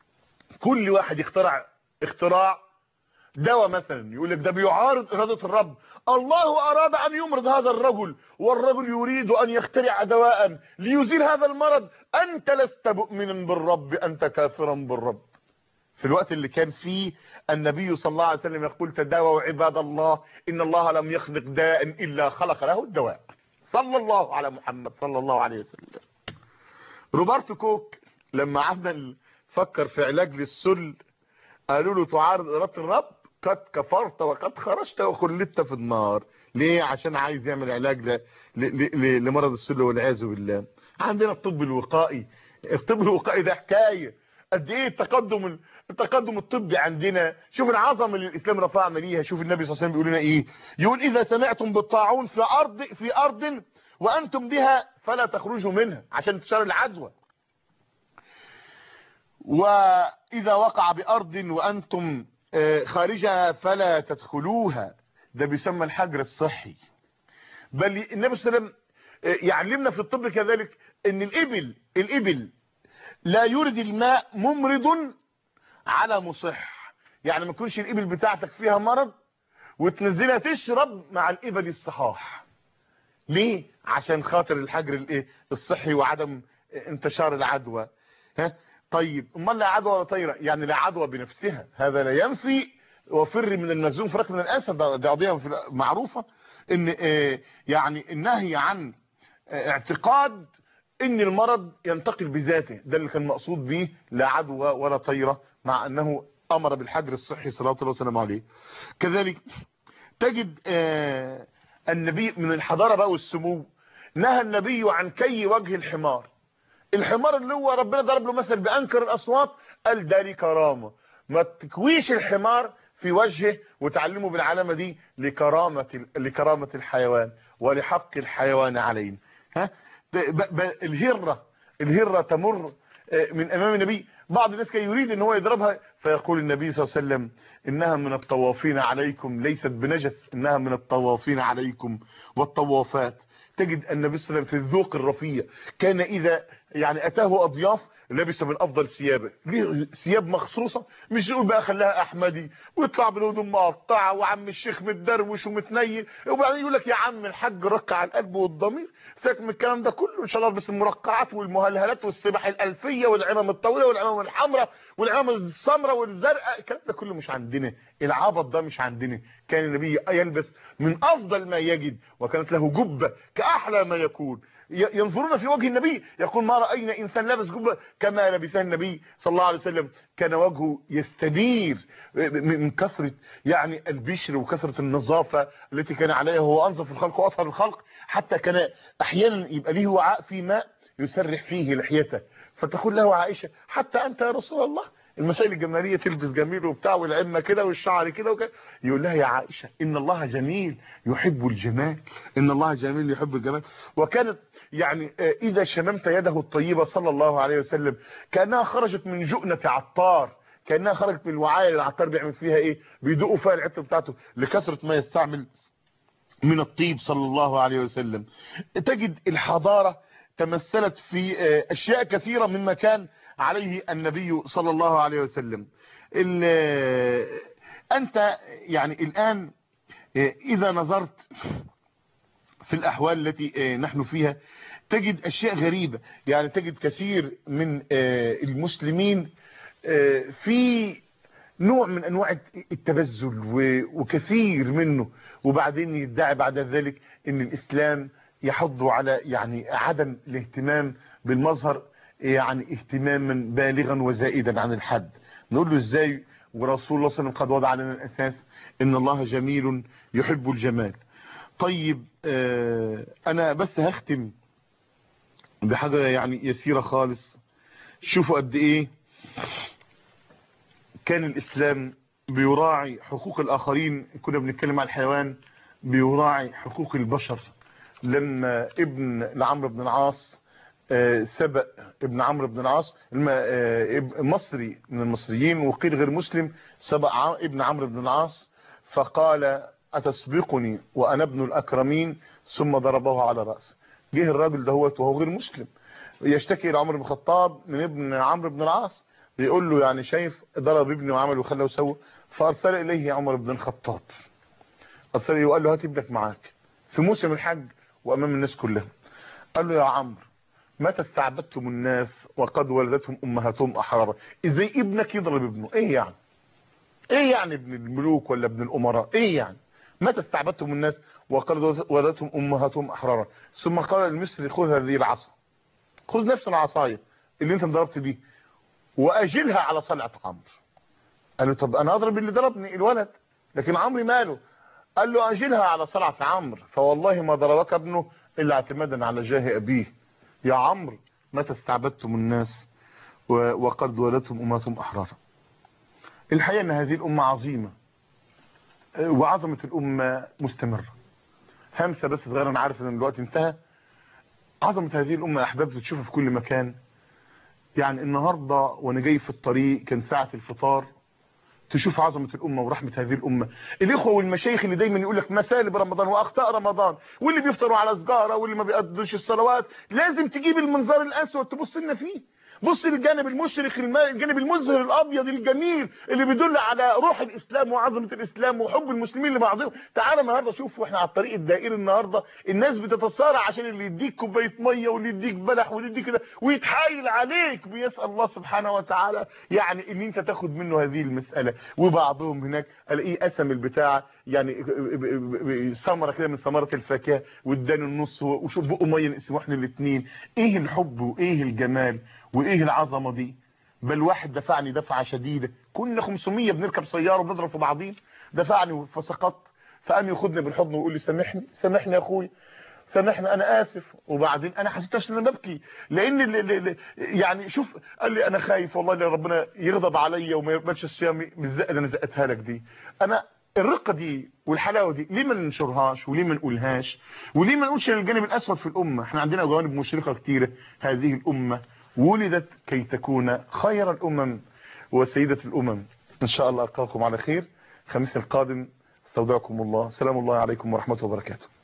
كل واحد يخترع اختراع دواء مثلا يقول لك ده بيعارض إرادة الرب الله أراد أن يمرض هذا الرجل والرجل يريد أن يخترع دواء ليزيل هذا المرض أنت لست مؤمنا بالرب أنت كافرا بالرب في الوقت اللي كان فيه النبي صلى الله عليه وسلم يقول تداووا عباد الله إن الله لم يخلق داء إلا خلق له الدواء صلى الله على محمد صلى الله عليه وسلم روبرتو كوك لما عمل فكر في علاج للسل قالوا له تعارض إرادة الرب قد كفرت وقد خرجت وخلدت في النار ليه عشان عايز يعمل علاج ل... ل... ل... لمرض السل والعياذ بالله عندنا الطب الوقائي الطب الوقائي ده حكايه قد ايه التقدم التقدم الطبي عندنا شوف العظمه اللي الاسلام رفعنا ليها شوف النبي صلى الله عليه وسلم بيقول لنا ايه يقول اذا سمعتم بالطاعون في ارض في ارض وانتم بها فلا تخرجوا منها عشان انتشار العدوى واذا وقع بارض وانتم خارجها فلا تدخلوها ده بيسمى الحجر الصحي بل النبي صلى الله عليه وسلم يعلمنا في الطب كذلك ان الابل الابل لا يرد الماء ممرض على مصح يعني ما تكونش الابل بتاعتك فيها مرض وتنزلها تشرب مع الابل الصحاح ليه عشان خاطر الحجر الايه الصحي وعدم انتشار العدوى ها طيب امال لا عدوى ولا طيره يعني لا عدوى بنفسها هذا لا ينفي وفر من المجزوم فرق من الاسد دي قضيه معروفه ان يعني النهي عن اعتقاد ان المرض ينتقل بذاته ده اللي كان مقصود به لا عدوى ولا طيره مع انه امر بالحجر الصحي صلى الله عليه وسلم عليه كذلك تجد النبي من الحضاره بقى والسمو نهى النبي عن كي وجه الحمار الحمار اللي هو ربنا ضرب له مثل بانكر الاصوات قال ده لي كرامه ما تكويش الحمار في وجهه وتعلمه بالعلامة دي لكرامة لكرامة الحيوان ولحق الحيوان علينا ها الهرة الهرة تمر من امام النبي بعض الناس كان يريد ان هو يضربها فيقول النبي صلى الله عليه وسلم انها من الطوافين عليكم ليست بنجس انها من الطوافين عليكم والطوافات تجد النبي صلى الله عليه وسلم في الذوق الرفيع كان اذا يعني اتاه اضياف لبس من افضل ثيابه ليه ثياب مخصوصه مش يقول بقى خلاها احمدي ويطلع بالهدوم مقطعه وعم الشيخ متدروش ومتنيل وبعدين يقول لك يا عم الحاج ركع القلب والضمير ساك من الكلام ده كله ان شاء الله بس المرقعات والمهلهلات والسباح الالفيه والعمام الطويله والعمام الحمراء والعمام السمراء والزرقاء الكلام ده كله مش عندنا العبط ده مش عندنا كان النبي يلبس من افضل ما يجد وكانت له جبه كاحلى ما يكون ينظرون في وجه النبي يقول ما رأينا إنسان لابس جبة كما لبسها النبي صلى الله عليه وسلم كان وجهه يستنير من كثرة يعني البشر وكثرة النظافة التي كان عليها هو أنظف الخلق وأطهر الخلق حتى كان أحيانا يبقى له وعاء في ماء يسرح فيه لحيته فتقول له عائشة حتى أنت يا رسول الله المسائل الجماليه تلبس جميل وبتاع والعمه كده والشعر كده وكده يقول لها يا عائشه ان الله جميل يحب الجمال ان الله جميل يحب الجمال وكانت يعني اذا شممت يده الطيبه صلى الله عليه وسلم كانها خرجت من جؤنه عطار كانها خرجت من الوعايه اللي العطار بيعمل فيها ايه بيدقوا فيها العطر بتاعته لكثره ما يستعمل من الطيب صلى الله عليه وسلم تجد الحضاره تمثلت في اشياء كثيره مما كان عليه النبي صلى الله عليه وسلم انت يعني الان اذا نظرت في الاحوال التي نحن فيها تجد اشياء غريبة يعني تجد كثير من المسلمين في نوع من انواع التبذل وكثير منه وبعدين يدعي بعد ذلك ان الاسلام يحض على يعني عدم الاهتمام بالمظهر يعني اهتماما بالغا وزائدا عن الحد نقول له ازاي ورسول الله صلى الله عليه وسلم قد وضع لنا الاساس ان الله جميل يحب الجمال طيب آه انا بس هختم بحاجة يعني يسيرة خالص شوفوا قد ايه كان الاسلام بيراعي حقوق الاخرين كنا بنتكلم عن الحيوان بيراعي حقوق البشر لما ابن لعمرو بن العاص سبق ابن عمرو بن العاص مصري من المصريين وقيل غير مسلم سبق ابن عمرو بن العاص فقال أتسبقني وأنا ابن الأكرمين ثم ضربه على رأسه جه الراجل دهوت وهو غير مسلم يشتكي إلى عمرو بن الخطاب من ابن عمرو بن العاص بيقول له يعني شايف ضرب ابني وعمل وخلى وسوى فأرسل إليه عمر بن الخطاب أرسل إليه وقال له هات ابنك معاك في موسم الحج وأمام الناس كلها قال له يا عمرو متى استعبدتم الناس وقد ولدتهم امهاتهم احرارا ازاي ابنك يضرب ابنه ايه يعني ايه يعني ابن الملوك ولا ابن الامراء ايه يعني متى استعبدتم الناس وقد ولدتهم امهاتهم احرارا ثم قال المصري خذ هذه العصا خذ نفس العصايه اللي انت ضربت بيه واجلها على صلعه عمرو قال له طب انا اضرب اللي ضربني الولد لكن عمرو ماله قال له اجلها على صلعه عمرو فوالله ما ضربك ابنه الا اعتمادا على جاه ابيه يا عمرو متى استعبدتم الناس وقد ولدتم امهاتهم احرارا الحقيقه ان هذه الامه عظيمه وعظمه الامه مستمره همسه بس صغيره انا عارف ان الوقت انتهى عظمه هذه الامه يا احباب بتشوفها في كل مكان يعني النهارده وانا جاي في الطريق كان ساعه الفطار تشوف عظمة الأمة ورحمة هذه الأمة الإخوة والمشايخ اللي دايما يقول لك مسالب رمضان وأخطاء رمضان واللي بيفطروا على سجارة واللي ما بيقضوش الصلوات لازم تجيب المنظار الأسود تبص لنا فيه بص للجانب المشرق الجانب المزهر الابيض الجميل اللي بيدل على روح الاسلام وعظمه الاسلام وحب المسلمين لبعضهم تعال النهارده شوف واحنا على الطريق الدائري النهارده الناس بتتصارع عشان اللي يديك كوبايه ميه واللي يديك بلح واللي يديك كده ويتحايل عليك بيسال الله سبحانه وتعالى يعني ان انت تاخد منه هذه المساله وبعضهم هناك الاقيه قسم البتاع يعني ثمره كده من ثمره الفاكهه واداني النص وشوف بقوا ميه نقسموا احنا الاثنين ايه الحب وايه الجمال وايه العظمه دي بل واحد دفعني دفعه شديده كنا 500 بنركب سياره وبنضرب في بعضين دفعني فسقطت فقام ياخدني بالحضن ويقول لي سامحني سامحني يا اخويا سامحنا انا اسف وبعدين انا حسيت ان انا ببكي لان ال ال ال يعني شوف قال لي انا خايف والله ان ربنا يغضب عليا وما يقبلش صيامي بالزقه اللي انا زقتها لك دي انا الرقه دي والحلاوه دي ليه ما ننشرهاش وليه ما نقولهاش وليه ما نقولش الجانب الاسود في الامه احنا عندنا جوانب مشرقه كتيره هذه الامه ولدت كي تكون خير الامم وسيده الامم ان شاء الله القاكم على خير الخميس القادم استودعكم الله سلام الله عليكم ورحمه وبركاته